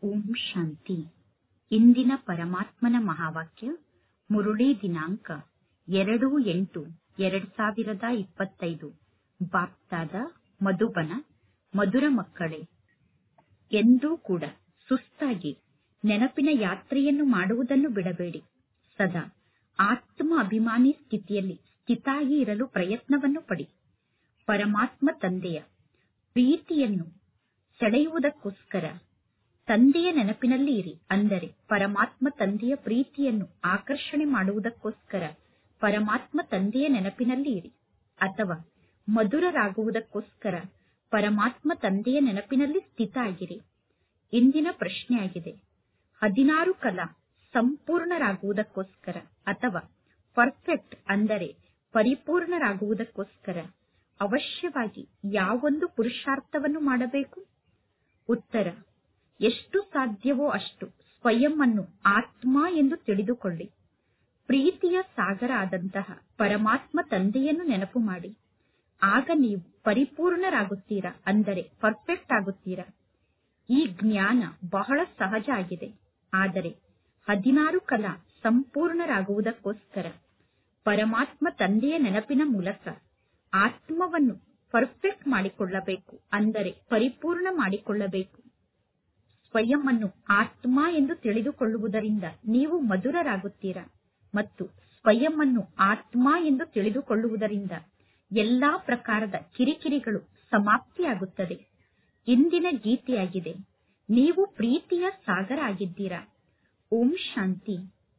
ಓಂ ಶಾಂತಿ ಇಂದಿನ ಪರಮಾತ್ಮನ ಮಹಾವಾಕ್ಯ ಮುರುಳಿ ದಿನಾಂಕ ಎರಡು ಎಂಟು ಎರಡ್ ಸಾವಿರದ ಇಪ್ಪತ್ತೈದು ಬಾಪ್ತಾದ ಮಧುಬನ ಮಧುರ ಮಕ್ಕಳೇ ಎಂದೂ ಕೂಡ ಸುಸ್ತಾಗಿ ನೆನಪಿನ ಯಾತ್ರೆಯನ್ನು ಮಾಡುವುದನ್ನು ಬಿಡಬೇಡಿ ಸದಾ ಆತ್ಮ ಅಭಿಮಾನಿ ಸ್ಥಿತಿಯಲ್ಲಿ ಸ್ಥಿತಾಗಿ ಇರಲು ಪ್ರಯತ್ನವನ್ನು ಪಡಿ ಪರಮಾತ್ಮ ತಂದೆಯ ಪ್ರೀತಿಯನ್ನು ಸೆಳೆಯುವುದಕ್ಕೋಸ್ಕರ ತಂದೆಯ ನೆನಪಿನಲ್ಲಿ ಇರಿ ಅಂದರೆ ಪರಮಾತ್ಮ ತಂದೆಯ ಪ್ರೀತಿಯನ್ನು ಆಕರ್ಷಣೆ ಮಾಡುವುದಕ್ಕೋಸ್ಕರ ಪರಮಾತ್ಮ ತಂದೆಯ ನೆನಪಿನಲ್ಲಿ ಇರಿ ಅಥವಾ ಮಧುರರಾಗುವುದಕ್ಕೋಸ್ಕರ ಪರಮಾತ್ಮ ತಂದೆಯ ನೆನಪಿನಲ್ಲಿ ಸ್ಥಿತ ಆಗಿರಿ ಇಂದಿನ ಪ್ರಶ್ನೆಯಾಗಿದೆ ಹದಿನಾರು ಕಲಾ ಸಂಪೂರ್ಣರಾಗುವುದಕ್ಕೋಸ್ಕರ ಅಥವಾ ಪರ್ಫೆಕ್ಟ್ ಅಂದರೆ ಪರಿಪೂರ್ಣರಾಗುವುದಕ್ಕೋಸ್ಕರ ಅವಶ್ಯವಾಗಿ ಯಾವೊಂದು ಪುರುಷಾರ್ಥವನ್ನು ಮಾಡಬೇಕು ಉತ್ತರ ಎಷ್ಟು ಸಾಧ್ಯವೋ ಅಷ್ಟು ಸ್ವಯಂ ಅನ್ನು ಆತ್ಮ ಎಂದು ತಿಳಿದುಕೊಳ್ಳಿ ಪ್ರೀತಿಯ ಸಾಗರ ಆದಂತಹ ಪರಮಾತ್ಮ ತಂದೆಯನ್ನು ನೆನಪು ಮಾಡಿ ಆಗ ನೀವು ಪರಿಪೂರ್ಣರಾಗುತ್ತೀರಾ ಅಂದರೆ ಪರ್ಫೆಕ್ಟ್ ಆಗುತ್ತೀರಾ ಈ ಜ್ಞಾನ ಬಹಳ ಸಹಜ ಆಗಿದೆ ಆದರೆ ಹದಿನಾರು ಕಲಾ ಸಂಪೂರ್ಣರಾಗುವುದಕ್ಕೋಸ್ಕರ ಪರಮಾತ್ಮ ತಂದೆಯ ನೆನಪಿನ ಮೂಲಕ ಆತ್ಮವನ್ನು ಪರ್ಫೆಕ್ಟ್ ಮಾಡಿಕೊಳ್ಳಬೇಕು ಅಂದರೆ ಪರಿಪೂರ್ಣ ಮಾಡಿಕೊಳ್ಳಬೇಕು ಸ್ವಯಂ ಅನ್ನು ಆತ್ಮ ಎಂದು ತಿಳಿದುಕೊಳ್ಳುವುದರಿಂದ ನೀವು ಮಧುರರಾಗುತ್ತೀರಾ ಮತ್ತು ಸ್ವಯಂ ಅನ್ನು ಆತ್ಮ ಎಂದು ತಿಳಿದುಕೊಳ್ಳುವುದರಿಂದ ಎಲ್ಲಾ ಪ್ರಕಾರದ ಕಿರಿಕಿರಿಗಳು ಸಮಾಪ್ತಿಯಾಗುತ್ತದೆ ಇಂದಿನ ಗೀತೆಯಾಗಿದೆ ನೀವು ಪ್ರೀತಿಯ ಸಾಗರ ಆಗಿದ್ದೀರಾ ಓಂ ಶಾಂತಿ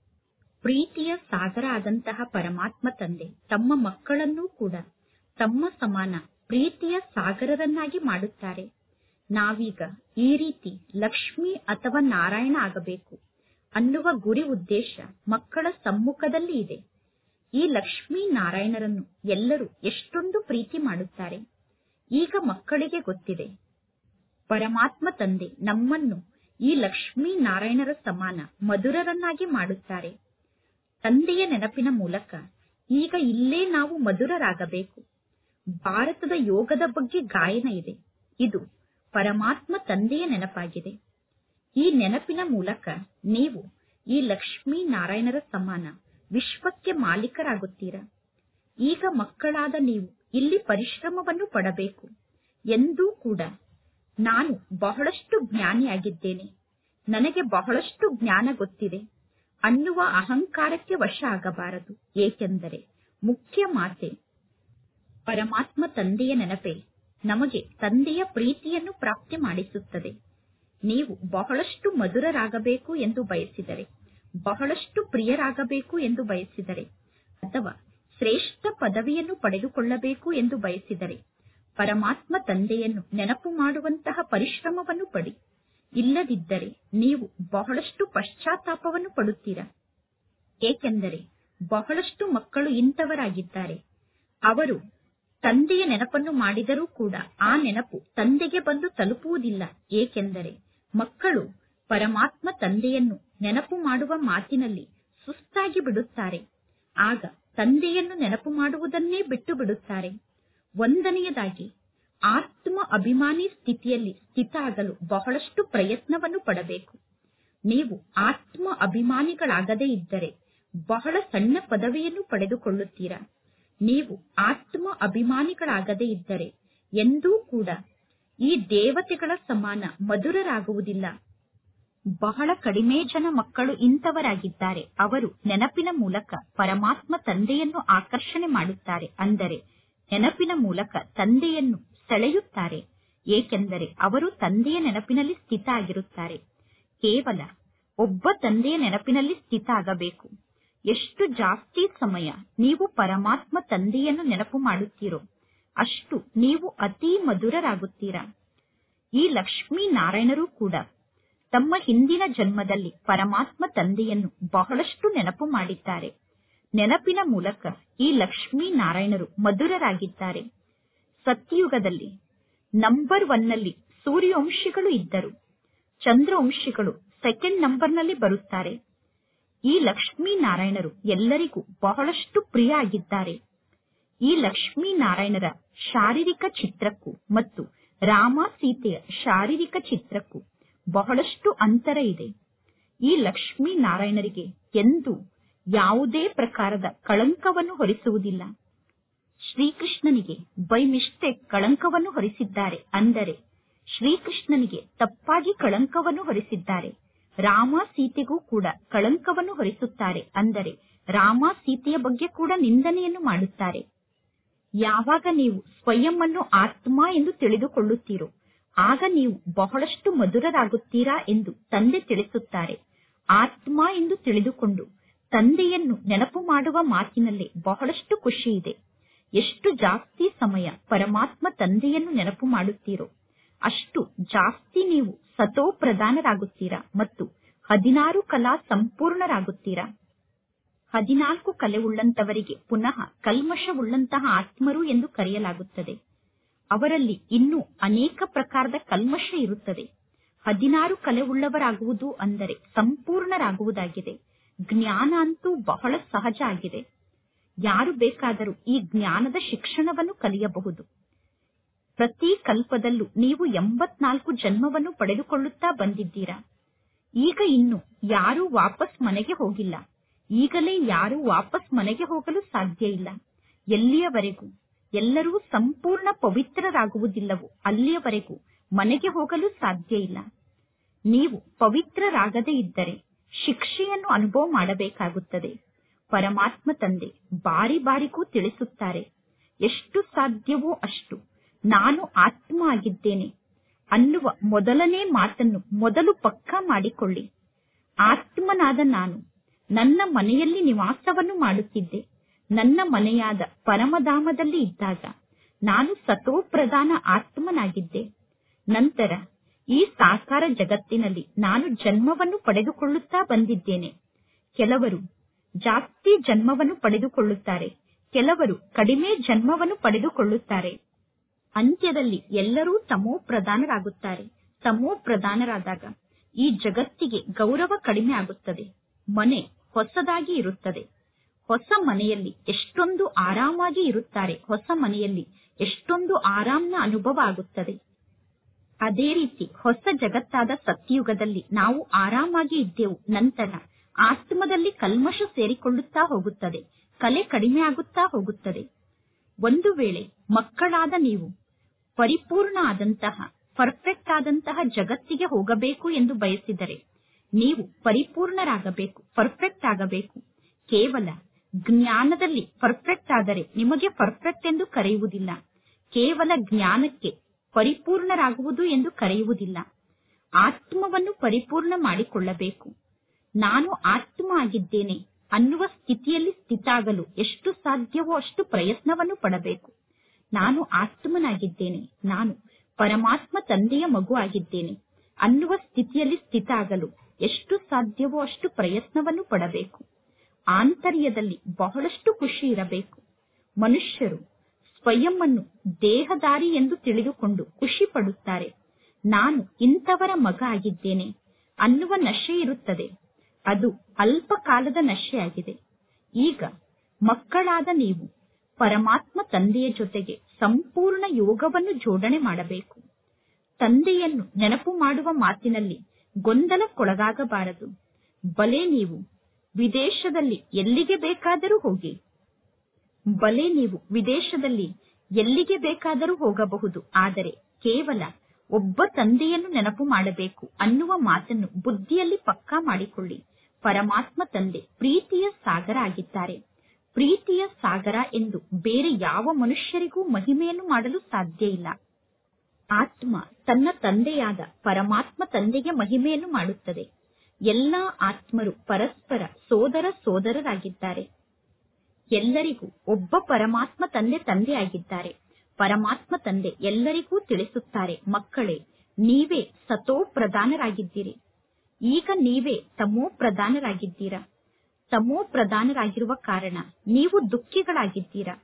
ಪ್ರೀತಿಯ ಸಾಗರ ಆದಂತಹ ಪರಮಾತ್ಮ ತಂದೆ ತಮ್ಮ ಮಕ್ಕಳನ್ನೂ ಕೂಡ ತಮ್ಮ ಸಮಾನ ಪ್ರೀತಿಯ ಸಾಗರರನ್ನಾಗಿ ಮಾಡುತ್ತಾರೆ ನಾವೀಗ ಈ ರೀತಿ ಲಕ್ಷ್ಮಿ ಅಥವಾ ನಾರಾಯಣ ಆಗಬೇಕು ಅನ್ನುವ ಗುರಿ ಉದ್ದೇಶ ಮಕ್ಕಳ ಸಮ್ಮುಖದಲ್ಲಿ ಇದೆ ಈ ಲಕ್ಷ್ಮೀ ನಾರಾಯಣರನ್ನು ಎಲ್ಲರೂ ಎಷ್ಟೊಂದು ಪ್ರೀತಿ ಮಾಡುತ್ತಾರೆ ಈಗ ಮಕ್ಕಳಿಗೆ ಗೊತ್ತಿದೆ ಪರಮಾತ್ಮ ತಂದೆ ನಮ್ಮನ್ನು ಈ ಲಕ್ಷ್ಮೀ ನಾರಾಯಣರ ಸಮಾನ ಮಧುರರನ್ನಾಗಿ ಮಾಡುತ್ತಾರೆ ತಂದೆಯ ನೆನಪಿನ ಮೂಲಕ ಈಗ ಇಲ್ಲೇ ನಾವು ಮಧುರರಾಗಬೇಕು ಭಾರತದ ಯೋಗದ ಬಗ್ಗೆ ಗಾಯನ ಇದೆ ಇದು ಪರಮಾತ್ಮ ತಂದೆಯ ನೆನಪಾಗಿದೆ ಈ ನೆನಪಿನ ಮೂಲಕ ನೀವು ಈ ಲಕ್ಷ್ಮೀ ನಾರಾಯಣರ ಸಮಾನ ವಿಶ್ವಕ್ಕೆ ಮಾಲೀಕರಾಗುತ್ತೀರಾ ಈಗ ಮಕ್ಕಳಾದ ನೀವು ಇಲ್ಲಿ ಪರಿಶ್ರಮವನ್ನು ಪಡಬೇಕು ಎಂದೂ ಕೂಡ ನಾನು ಬಹಳಷ್ಟು ಜ್ಞಾನಿಯಾಗಿದ್ದೇನೆ ನನಗೆ ಬಹಳಷ್ಟು ಜ್ಞಾನ ಗೊತ್ತಿದೆ ಅನ್ನುವ ಅಹಂಕಾರಕ್ಕೆ ವಶ ಆಗಬಾರದು ಏಕೆಂದರೆ ಮುಖ್ಯ ಮಾತೆ ಪರಮಾತ್ಮ ತಂದೆಯ ನೆನಪೇ ನಮಗೆ ತಂದೆಯ ಪ್ರೀತಿಯನ್ನು ಪ್ರಾಪ್ತಿ ಮಾಡಿಸುತ್ತದೆ ನೀವು ಬಹಳಷ್ಟು ಮಧುರರಾಗಬೇಕು ಎಂದು ಬಯಸಿದರೆ ಬಹಳಷ್ಟು ಪ್ರಿಯರಾಗಬೇಕು ಎಂದು ಬಯಸಿದರೆ ಅಥವಾ ಶ್ರೇಷ್ಠ ಪದವಿಯನ್ನು ಪಡೆದುಕೊಳ್ಳಬೇಕು ಎಂದು ಬಯಸಿದರೆ ಪರಮಾತ್ಮ ತಂದೆಯನ್ನು ನೆನಪು ಮಾಡುವಂತಹ ಪರಿಶ್ರಮವನ್ನು ಪಡಿ ಇಲ್ಲದಿದ್ದರೆ ನೀವು ಬಹಳಷ್ಟು ಪಶ್ಚಾತ್ತಾಪವನ್ನು ಪಡುತ್ತೀರಾ ಏಕೆಂದರೆ ಬಹಳಷ್ಟು ಮಕ್ಕಳು ಇಂಥವರಾಗಿದ್ದಾರೆ ಅವರು ತಂದೆಯ ನೆನಪನ್ನು ಮಾಡಿದರೂ ಕೂಡ ಆ ನೆನಪು ತಂದೆಗೆ ಬಂದು ತಲುಪುವುದಿಲ್ಲ ಏಕೆಂದರೆ ಮಕ್ಕಳು ಪರಮಾತ್ಮ ತಂದೆಯನ್ನು ನೆನಪು ಮಾಡುವ ಮಾತಿನಲ್ಲಿ ಸುಸ್ತಾಗಿ ಬಿಡುತ್ತಾರೆ ಆಗ ತಂದೆಯನ್ನು ನೆನಪು ಮಾಡುವುದನ್ನೇ ಬಿಟ್ಟು ಬಿಡುತ್ತಾರೆ ಒಂದನೆಯದಾಗಿ ಆತ್ಮ ಅಭಿಮಾನಿ ಸ್ಥಿತಿಯಲ್ಲಿ ಸ್ಥಿತ ಆಗಲು ಬಹಳಷ್ಟು ಪ್ರಯತ್ನವನ್ನು ಪಡಬೇಕು ನೀವು ಆತ್ಮ ಅಭಿಮಾನಿಗಳಾಗದೇ ಇದ್ದರೆ ಬಹಳ ಸಣ್ಣ ಪದವಿಯನ್ನು ಪಡೆದುಕೊಳ್ಳುತ್ತೀರಾ ನೀವು ಆತ್ಮ ಅಭಿಮಾನಿಗಳಾಗದೇ ಇದ್ದರೆ ಎಂದೂ ಕೂಡ ಈ ದೇವತೆಗಳ ಸಮಾನ ಮಧುರರಾಗುವುದಿಲ್ಲ ಬಹಳ ಕಡಿಮೆ ಜನ ಮಕ್ಕಳು ಇಂಥವರಾಗಿದ್ದಾರೆ ಅವರು ನೆನಪಿನ ಮೂಲಕ ಪರಮಾತ್ಮ ತಂದೆಯನ್ನು ಆಕರ್ಷಣೆ ಮಾಡುತ್ತಾರೆ ಅಂದರೆ ನೆನಪಿನ ಮೂಲಕ ತಂದೆಯನ್ನು ಸೆಳೆಯುತ್ತಾರೆ ಏಕೆಂದರೆ ಅವರು ತಂದೆಯ ನೆನಪಿನಲ್ಲಿ ಸ್ಥಿತ ಆಗಿರುತ್ತಾರೆ ಕೇವಲ ಒಬ್ಬ ತಂದೆಯ ನೆನಪಿನಲ್ಲಿ ಸ್ಥಿತ ಆಗಬೇಕು ಎಷ್ಟು ಜಾಸ್ತಿ ಸಮಯ ನೀವು ಪರಮಾತ್ಮ ತಂದೆಯನ್ನು ನೆನಪು ಮಾಡುತ್ತೀರೋ ಅಷ್ಟು ನೀವು ಅತಿ ಮಧುರರಾಗುತ್ತೀರಾ ಈ ಲಕ್ಷ್ಮೀ ನಾರಾಯಣರು ಕೂಡ ತಮ್ಮ ಹಿಂದಿನ ಜನ್ಮದಲ್ಲಿ ಪರಮಾತ್ಮ ತಂದೆಯನ್ನು ಬಹಳಷ್ಟು ನೆನಪು ಮಾಡಿದ್ದಾರೆ ನೆನಪಿನ ಮೂಲಕ ಈ ಲಕ್ಷ್ಮೀ ನಾರಾಯಣರು ಮಧುರರಾಗಿದ್ದಾರೆ ಸತ್ಯಯುಗದಲ್ಲಿ ನಂಬರ್ ಒನ್ನಲ್ಲಿ ಸೂರ್ಯವಂಶಿಗಳು ಇದ್ದರು ಚಂದ್ರವಂಶಿಗಳು ಸೆಕೆಂಡ್ ನಂಬರ್ನಲ್ಲಿ ಬರುತ್ತಾರೆ ಈ ಲಕ್ಷ್ಮೀ ನಾರಾಯಣರು ಎಲ್ಲರಿಗೂ ಬಹಳಷ್ಟು ಪ್ರಿಯ ಆಗಿದ್ದಾರೆ ಈ ಲಕ್ಷ್ಮೀ ನಾರಾಯಣರ ಶಾರೀರಿಕ ಚಿತ್ರಕ್ಕೂ ಮತ್ತು ರಾಮ ಸೀತೆಯ ಶಾರೀರಿಕ ಚಿತ್ರಕ್ಕೂ ಬಹಳಷ್ಟು ಅಂತರ ಇದೆ ಈ ಲಕ್ಷ್ಮೀ ನಾರಾಯಣರಿಗೆ ಎಂದು ಯಾವುದೇ ಪ್ರಕಾರದ ಕಳಂಕವನ್ನು ಹೊರಿಸುವುದಿಲ್ಲ ಶ್ರೀಕೃಷ್ಣನಿಗೆ ಬೈ ಮಿಸ್ಟೇಕ್ ಕಳಂಕವನ್ನು ಹೊರಿಸಿದ್ದಾರೆ ಅಂದರೆ ಶ್ರೀಕೃಷ್ಣನಿಗೆ ತಪ್ಪಾಗಿ ಕಳಂಕವನ್ನು ಹೊರಿಸಿದ್ದಾರೆ ರಾಮ ಸೀತೆಗೂ ಕೂಡ ಕಳಂಕವನ್ನು ಹೊರಿಸುತ್ತಾರೆ ಅಂದರೆ ರಾಮ ಸೀತೆಯ ಬಗ್ಗೆ ಕೂಡ ನಿಂದನೆಯನ್ನು ಮಾಡುತ್ತಾರೆ ಯಾವಾಗ ನೀವು ಸ್ವಯಂ ಅನ್ನು ಆತ್ಮ ಎಂದು ತಿಳಿದುಕೊಳ್ಳುತ್ತೀರೋ ಆಗ ನೀವು ಬಹಳಷ್ಟು ಮಧುರರಾಗುತ್ತೀರಾ ಎಂದು ತಂದೆ ತಿಳಿಸುತ್ತಾರೆ ಆತ್ಮ ಎಂದು ತಿಳಿದುಕೊಂಡು ತಂದೆಯನ್ನು ನೆನಪು ಮಾಡುವ ಮಾತಿನಲ್ಲಿ ಬಹಳಷ್ಟು ಖುಷಿ ಇದೆ ಎಷ್ಟು ಜಾಸ್ತಿ ಸಮಯ ಪರಮಾತ್ಮ ತಂದೆಯನ್ನು ನೆನಪು ಮಾಡುತ್ತೀರೋ ಅಷ್ಟು ಜಾಸ್ತಿ ನೀವು ಸತೋ ಪ್ರಧಾನರಾಗುತ್ತೀರಾ ಮತ್ತು ಹದಿನಾರು ಕಲಾ ಸಂಪೂರ್ಣರಾಗುತ್ತೀರಾ ಹದಿನಾಲ್ಕು ಕಲೆ ಉಳ್ಳಂತವರಿಗೆ ಪುನಃ ಕಲ್ಮಶವುಳ್ಳಂತಹ ಆತ್ಮರು ಎಂದು ಕರೆಯಲಾಗುತ್ತದೆ ಅವರಲ್ಲಿ ಇನ್ನೂ ಅನೇಕ ಪ್ರಕಾರದ ಕಲ್ಮಶ ಇರುತ್ತದೆ ಹದಿನಾರು ಕಲೆ ಉಳ್ಳವರಾಗುವುದು ಅಂದರೆ ಸಂಪೂರ್ಣರಾಗುವುದಾಗಿದೆ ಜ್ಞಾನ ಅಂತೂ ಬಹಳ ಸಹಜ ಆಗಿದೆ ಯಾರು ಬೇಕಾದರೂ ಈ ಜ್ಞಾನದ ಶಿಕ್ಷಣವನ್ನು ಕಲಿಯಬಹುದು ಪ್ರತಿ ಕಲ್ಪದಲ್ಲೂ ನೀವು ಎಂಬತ್ನಾಲ್ಕು ಜನ್ಮವನ್ನು ಪಡೆದುಕೊಳ್ಳುತ್ತಾ ಬಂದಿದ್ದೀರಾ ಈಗ ಇನ್ನು ಯಾರೂ ವಾಪಸ್ ಮನೆಗೆ ಹೋಗಿಲ್ಲ ಈಗಲೇ ಯಾರೂ ವಾಪಸ್ ಮನೆಗೆ ಹೋಗಲು ಸಾಧ್ಯ ಇಲ್ಲ ಎಲ್ಲಿಯವರೆಗೂ ಎಲ್ಲರೂ ಸಂಪೂರ್ಣ ಪವಿತ್ರರಾಗುವುದಿಲ್ಲವೋ ಅಲ್ಲಿಯವರೆಗೂ ಮನೆಗೆ ಹೋಗಲು ಸಾಧ್ಯ ಇಲ್ಲ ನೀವು ಪವಿತ್ರರಾಗದೇ ಇದ್ದರೆ ಶಿಕ್ಷೆಯನ್ನು ಅನುಭವ ಮಾಡಬೇಕಾಗುತ್ತದೆ ಪರಮಾತ್ಮ ತಂದೆ ಬಾರಿ ಬಾರಿಗೂ ತಿಳಿಸುತ್ತಾರೆ ಎಷ್ಟು ಸಾಧ್ಯವೋ ಅಷ್ಟು ನಾನು ಆತ್ಮ ಆಗಿದ್ದೇನೆ ಅನ್ನುವ ಮೊದಲನೇ ಮಾತನ್ನು ಮೊದಲು ಪಕ್ಕಾ ಮಾಡಿಕೊಳ್ಳಿ ಆತ್ಮನಾದ ನಾನು ನನ್ನ ಮನೆಯಲ್ಲಿ ನಿವಾಸವನ್ನು ಮಾಡುತ್ತಿದ್ದೆ ನನ್ನ ಮನೆಯಾದ ಪರಮಧಾಮದಲ್ಲಿ ಇದ್ದಾಗ ನಾನು ಸತೋಪ್ರಧಾನ ಆತ್ಮನಾಗಿದ್ದೆ ನಂತರ ಈ ಸಾಕಾರ ಜಗತ್ತಿನಲ್ಲಿ ನಾನು ಜನ್ಮವನ್ನು ಪಡೆದುಕೊಳ್ಳುತ್ತಾ ಬಂದಿದ್ದೇನೆ ಕೆಲವರು ಜಾಸ್ತಿ ಜನ್ಮವನ್ನು ಪಡೆದುಕೊಳ್ಳುತ್ತಾರೆ ಕೆಲವರು ಕಡಿಮೆ ಜನ್ಮವನ್ನು ಪಡೆದುಕೊಳ್ಳುತ್ತಾರೆ ಅಂತ್ಯದಲ್ಲಿ ಎಲ್ಲರೂ ತಮೋ ಪ್ರಧಾನರಾಗುತ್ತಾರೆ ತಮೋ ಪ್ರಧಾನರಾದಾಗ ಈ ಜಗತ್ತಿಗೆ ಗೌರವ ಕಡಿಮೆ ಆಗುತ್ತದೆ ಮನೆ ಹೊಸದಾಗಿ ಇರುತ್ತದೆ ಹೊಸ ಮನೆಯಲ್ಲಿ ಎಷ್ಟೊಂದು ಆರಾಮಾಗಿ ಇರುತ್ತಾರೆ ಹೊಸ ಮನೆಯಲ್ಲಿ ಎಷ್ಟೊಂದು ಆರಾಮ್ನ ಅನುಭವ ಆಗುತ್ತದೆ ಅದೇ ರೀತಿ ಹೊಸ ಜಗತ್ತಾದ ಸತ್ಯಯುಗದಲ್ಲಿ ನಾವು ಆರಾಮಾಗಿ ಇದ್ದೆವು ನಂತರ ಆತ್ಮದಲ್ಲಿ ಕಲ್ಮಶ ಸೇರಿಕೊಳ್ಳುತ್ತಾ ಹೋಗುತ್ತದೆ ಕಲೆ ಕಡಿಮೆ ಆಗುತ್ತಾ ಹೋಗುತ್ತದೆ ಒಂದು ವೇಳೆ ಮಕ್ಕಳಾದ ನೀವು ಪರಿಪೂರ್ಣ ಆದಂತಹ ಪರ್ಫೆಕ್ಟ್ ಆದಂತಹ ಜಗತ್ತಿಗೆ ಹೋಗಬೇಕು ಎಂದು ಬಯಸಿದರೆ ನೀವು ಪರಿಪೂರ್ಣರಾಗಬೇಕು ಪರ್ಫೆಕ್ಟ್ ಆಗಬೇಕು ಕೇವಲ ಜ್ಞಾನದಲ್ಲಿ ಪರ್ಫೆಕ್ಟ್ ಆದರೆ ನಿಮಗೆ ಪರ್ಫೆಕ್ಟ್ ಎಂದು ಕರೆಯುವುದಿಲ್ಲ ಕೇವಲ ಜ್ಞಾನಕ್ಕೆ ಪರಿಪೂರ್ಣರಾಗುವುದು ಎಂದು ಕರೆಯುವುದಿಲ್ಲ ಆತ್ಮವನ್ನು ಪರಿಪೂರ್ಣ ಮಾಡಿಕೊಳ್ಳಬೇಕು ನಾನು ಆತ್ಮ ಆಗಿದ್ದೇನೆ ಅನ್ನುವ ಸ್ಥಿತಿಯಲ್ಲಿ ಸ್ಥಿತಾಗಲು ಎಷ್ಟು ಸಾಧ್ಯವೋ ಅಷ್ಟು ಪ್ರಯತ್ನವನ್ನು ಪಡಬೇಕು ನಾನು ಆತ್ಮನಾಗಿದ್ದೇನೆ ನಾನು ಪರಮಾತ್ಮ ತಂದೆಯ ಮಗು ಆಗಿದ್ದೇನೆ ಅನ್ನುವ ಸ್ಥಿತಿಯಲ್ಲಿ ಸ್ಥಿತ ಆಗಲು ಎಷ್ಟು ಸಾಧ್ಯವೋ ಅಷ್ಟು ಪ್ರಯತ್ನವನ್ನು ಪಡಬೇಕು ಆಂತರ್ಯದಲ್ಲಿ ಬಹಳಷ್ಟು ಖುಷಿ ಇರಬೇಕು ಮನುಷ್ಯರು ಸ್ವಯಂ ಅನ್ನು ದೇಹದಾರಿ ಎಂದು ತಿಳಿದುಕೊಂಡು ಖುಷಿ ಪಡುತ್ತಾರೆ ನಾನು ಇಂಥವರ ಮಗ ಆಗಿದ್ದೇನೆ ಅನ್ನುವ ನಶೆ ಇರುತ್ತದೆ ಅದು ಅಲ್ಪ ಕಾಲದ ನಶೆಯಾಗಿದೆ ಈಗ ಮಕ್ಕಳಾದ ನೀವು ಪರಮಾತ್ಮ ತಂದೆಯ ಜೊತೆಗೆ ಸಂಪೂರ್ಣ ಯೋಗವನ್ನು ಜೋಡಣೆ ಮಾಡಬೇಕು ತಂದೆಯನ್ನು ನೆನಪು ಮಾಡುವ ಮಾತಿನಲ್ಲಿ ಗೊಂದಲಕ್ಕೊಳಗಾಗಬಾರದು ಬಲೆ ನೀವು ವಿದೇಶದಲ್ಲಿ ಎಲ್ಲಿಗೆ ಬೇಕಾದರೂ ಹೋಗಿ ಬಲೆ ನೀವು ವಿದೇಶದಲ್ಲಿ ಎಲ್ಲಿಗೆ ಬೇಕಾದರೂ ಹೋಗಬಹುದು ಆದರೆ ಕೇವಲ ಒಬ್ಬ ತಂದೆಯನ್ನು ನೆನಪು ಮಾಡಬೇಕು ಅನ್ನುವ ಮಾತನ್ನು ಬುದ್ಧಿಯಲ್ಲಿ ಪಕ್ಕಾ ಮಾಡಿಕೊಳ್ಳಿ ಪರಮಾತ್ಮ ತಂದೆ ಪ್ರೀತಿಯ ಸಾಗರ ಆಗಿದ್ದಾರೆ ಪ್ರೀತಿಯ ಸಾಗರ ಎಂದು ಬೇರೆ ಯಾವ ಮನುಷ್ಯರಿಗೂ ಮಹಿಮೆಯನ್ನು ಮಾಡಲು ಸಾಧ್ಯ ಇಲ್ಲ ಆತ್ಮ ತನ್ನ ತಂದೆಯಾದ ಪರಮಾತ್ಮ ತಂದೆಗೆ ಮಹಿಮೆಯನ್ನು ಮಾಡುತ್ತದೆ ಎಲ್ಲಾ ಆತ್ಮರು ಪರಸ್ಪರ ಸೋದರ ಸೋದರರಾಗಿದ್ದಾರೆ ಎಲ್ಲರಿಗೂ ಒಬ್ಬ ಪರಮಾತ್ಮ ತಂದೆ ತಂದೆಯಾಗಿದ್ದಾರೆ ಪರಮಾತ್ಮ ತಂದೆ ಎಲ್ಲರಿಗೂ ತಿಳಿಸುತ್ತಾರೆ ಮಕ್ಕಳೇ ನೀವೇ ಸತೋ ಪ್ರಧಾನರಾಗಿದ್ದೀರಿ ಈಗ ನೀವೇ ತಮೋ ಪ್ರಧಾನರಾಗಿದ್ದೀರಾ ತಮೋ ಪ್ರಧಾನರಾಗಿರುವ ಕಾರಣ ನೀವು ದುಃಖಿಗಳಾಗಿದ್ದೀರಾ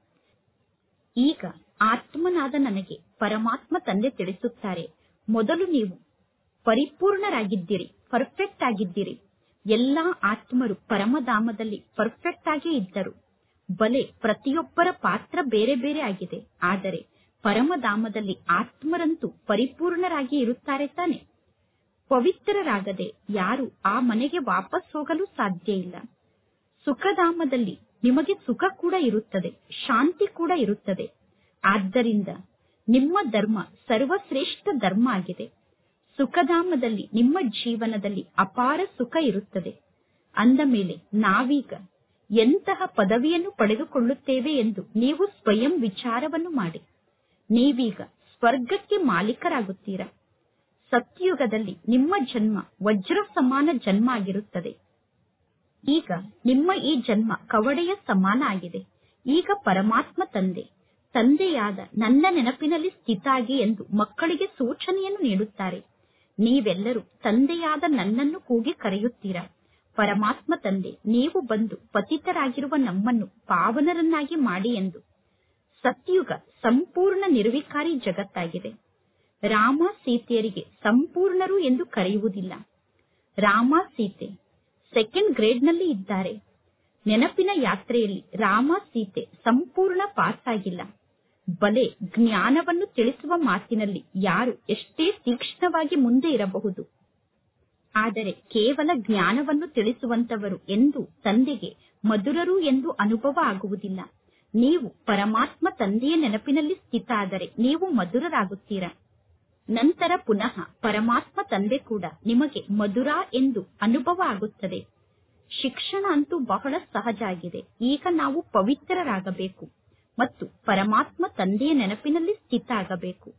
ಈಗ ಆತ್ಮನಾದ ನನಗೆ ಪರಮಾತ್ಮ ತಂದೆ ತಿಳಿಸುತ್ತಾರೆ ಮೊದಲು ನೀವು ಪರಿಪೂರ್ಣರಾಗಿದ್ದೀರಿ ಪರ್ಫೆಕ್ಟ್ ಆಗಿದ್ದೀರಿ ಎಲ್ಲಾ ಆತ್ಮರು ಪರಮಧಾಮದಲ್ಲಿ ಪರ್ಫೆಕ್ಟ್ ಆಗೇ ಇದ್ದರು ಬಲೆ ಪ್ರತಿಯೊಬ್ಬರ ಪಾತ್ರ ಬೇರೆ ಬೇರೆ ಆಗಿದೆ ಆದರೆ ಪರಮಧಾಮದಲ್ಲಿ ಆತ್ಮರಂತೂ ಪರಿಪೂರ್ಣರಾಗಿ ಇರುತ್ತಾರೆ ತಾನೆ ಪವಿತ್ರರಾಗದೆ ಯಾರು ಆ ಮನೆಗೆ ವಾಪಸ್ ಹೋಗಲು ಸಾಧ್ಯ ಇಲ್ಲ ಸುಖಧಾಮದಲ್ಲಿ ನಿಮಗೆ ಸುಖ ಕೂಡ ಇರುತ್ತದೆ ಶಾಂತಿ ಕೂಡ ಇರುತ್ತದೆ ಆದ್ದರಿಂದ ನಿಮ್ಮ ಧರ್ಮ ಸರ್ವಶ್ರೇಷ್ಠ ಧರ್ಮ ಆಗಿದೆ ಸುಖಧಾಮದಲ್ಲಿ ನಿಮ್ಮ ಜೀವನದಲ್ಲಿ ಅಪಾರ ಸುಖ ಇರುತ್ತದೆ ಅಂದ ಮೇಲೆ ನಾವೀಗ ಎಂತಹ ಪದವಿಯನ್ನು ಪಡೆದುಕೊಳ್ಳುತ್ತೇವೆ ಎಂದು ನೀವು ಸ್ವಯಂ ವಿಚಾರವನ್ನು ಮಾಡಿ ನೀವೀಗ ಸ್ವರ್ಗಕ್ಕೆ ಮಾಲೀಕರಾಗುತ್ತೀರಾ ಸತ್ಯುಗದಲ್ಲಿ ನಿಮ್ಮ ಜನ್ಮ ವಜ್ರ ಸಮಾನ ಜನ್ಮ ಆಗಿರುತ್ತದೆ ಈಗ ನಿಮ್ಮ ಈ ಜನ್ಮ ಕವಡೆಯ ಸಮಾನ ಆಗಿದೆ ಈಗ ಪರಮಾತ್ಮ ತಂದೆ ತಂದೆಯಾದ ನನ್ನ ನೆನಪಿನಲ್ಲಿ ಸ್ಥಿತಾಗಿ ಎಂದು ಮಕ್ಕಳಿಗೆ ಸೂಚನೆಯನ್ನು ನೀಡುತ್ತಾರೆ ನೀವೆಲ್ಲರೂ ತಂದೆಯಾದ ನನ್ನನ್ನು ಕೂಗಿ ಕರೆಯುತ್ತೀರಾ ಪರಮಾತ್ಮ ತಂದೆ ನೀವು ಬಂದು ಪತಿತರಾಗಿರುವ ನಮ್ಮನ್ನು ಪಾವನರನ್ನಾಗಿ ಮಾಡಿ ಎಂದು ಸತ್ಯುಗ ಸಂಪೂರ್ಣ ನಿರ್ವಿಕಾರಿ ಜಗತ್ತಾಗಿದೆ ರಾಮ ಸೀತೆಯರಿಗೆ ಸಂಪೂರ್ಣರು ಎಂದು ಕರೆಯುವುದಿಲ್ಲ ರಾಮ ಸೀತೆ ಸೆಕೆಂಡ್ ಗ್ರೇಡ್ನಲ್ಲಿ ಇದ್ದಾರೆ ನೆನಪಿನ ಯಾತ್ರೆಯಲ್ಲಿ ರಾಮ ಸೀತೆ ಸಂಪೂರ್ಣ ಪಾಸ್ ಆಗಿಲ್ಲ ಬಲೆ ಜ್ಞಾನವನ್ನು ತಿಳಿಸುವ ಮಾತಿನಲ್ಲಿ ಯಾರು ಎಷ್ಟೇ ತೀಕ್ಷ್ಣವಾಗಿ ಮುಂದೆ ಇರಬಹುದು ಆದರೆ ಕೇವಲ ಜ್ಞಾನವನ್ನು ತಿಳಿಸುವಂತವರು ಎಂದು ತಂದೆಗೆ ಮಧುರರು ಎಂದು ಅನುಭವ ಆಗುವುದಿಲ್ಲ ನೀವು ಪರಮಾತ್ಮ ತಂದೆಯ ನೆನಪಿನಲ್ಲಿ ಸ್ಥಿತ ಆದರೆ ನೀವು ಮಧುರರಾಗುತ್ತೀರಾ ನಂತರ ಪುನಃ ಪರಮಾತ್ಮ ತಂದೆ ಕೂಡ ನಿಮಗೆ ಮಧುರ ಎಂದು ಅನುಭವ ಆಗುತ್ತದೆ ಶಿಕ್ಷಣ ಅಂತೂ ಬಹಳ ಸಹಜ ಆಗಿದೆ ಈಗ ನಾವು ಪವಿತ್ರರಾಗಬೇಕು ಮತ್ತು ಪರಮಾತ್ಮ ತಂದೆಯ ನೆನಪಿನಲ್ಲಿ ಸ್ಥಿತ ಆಗಬೇಕು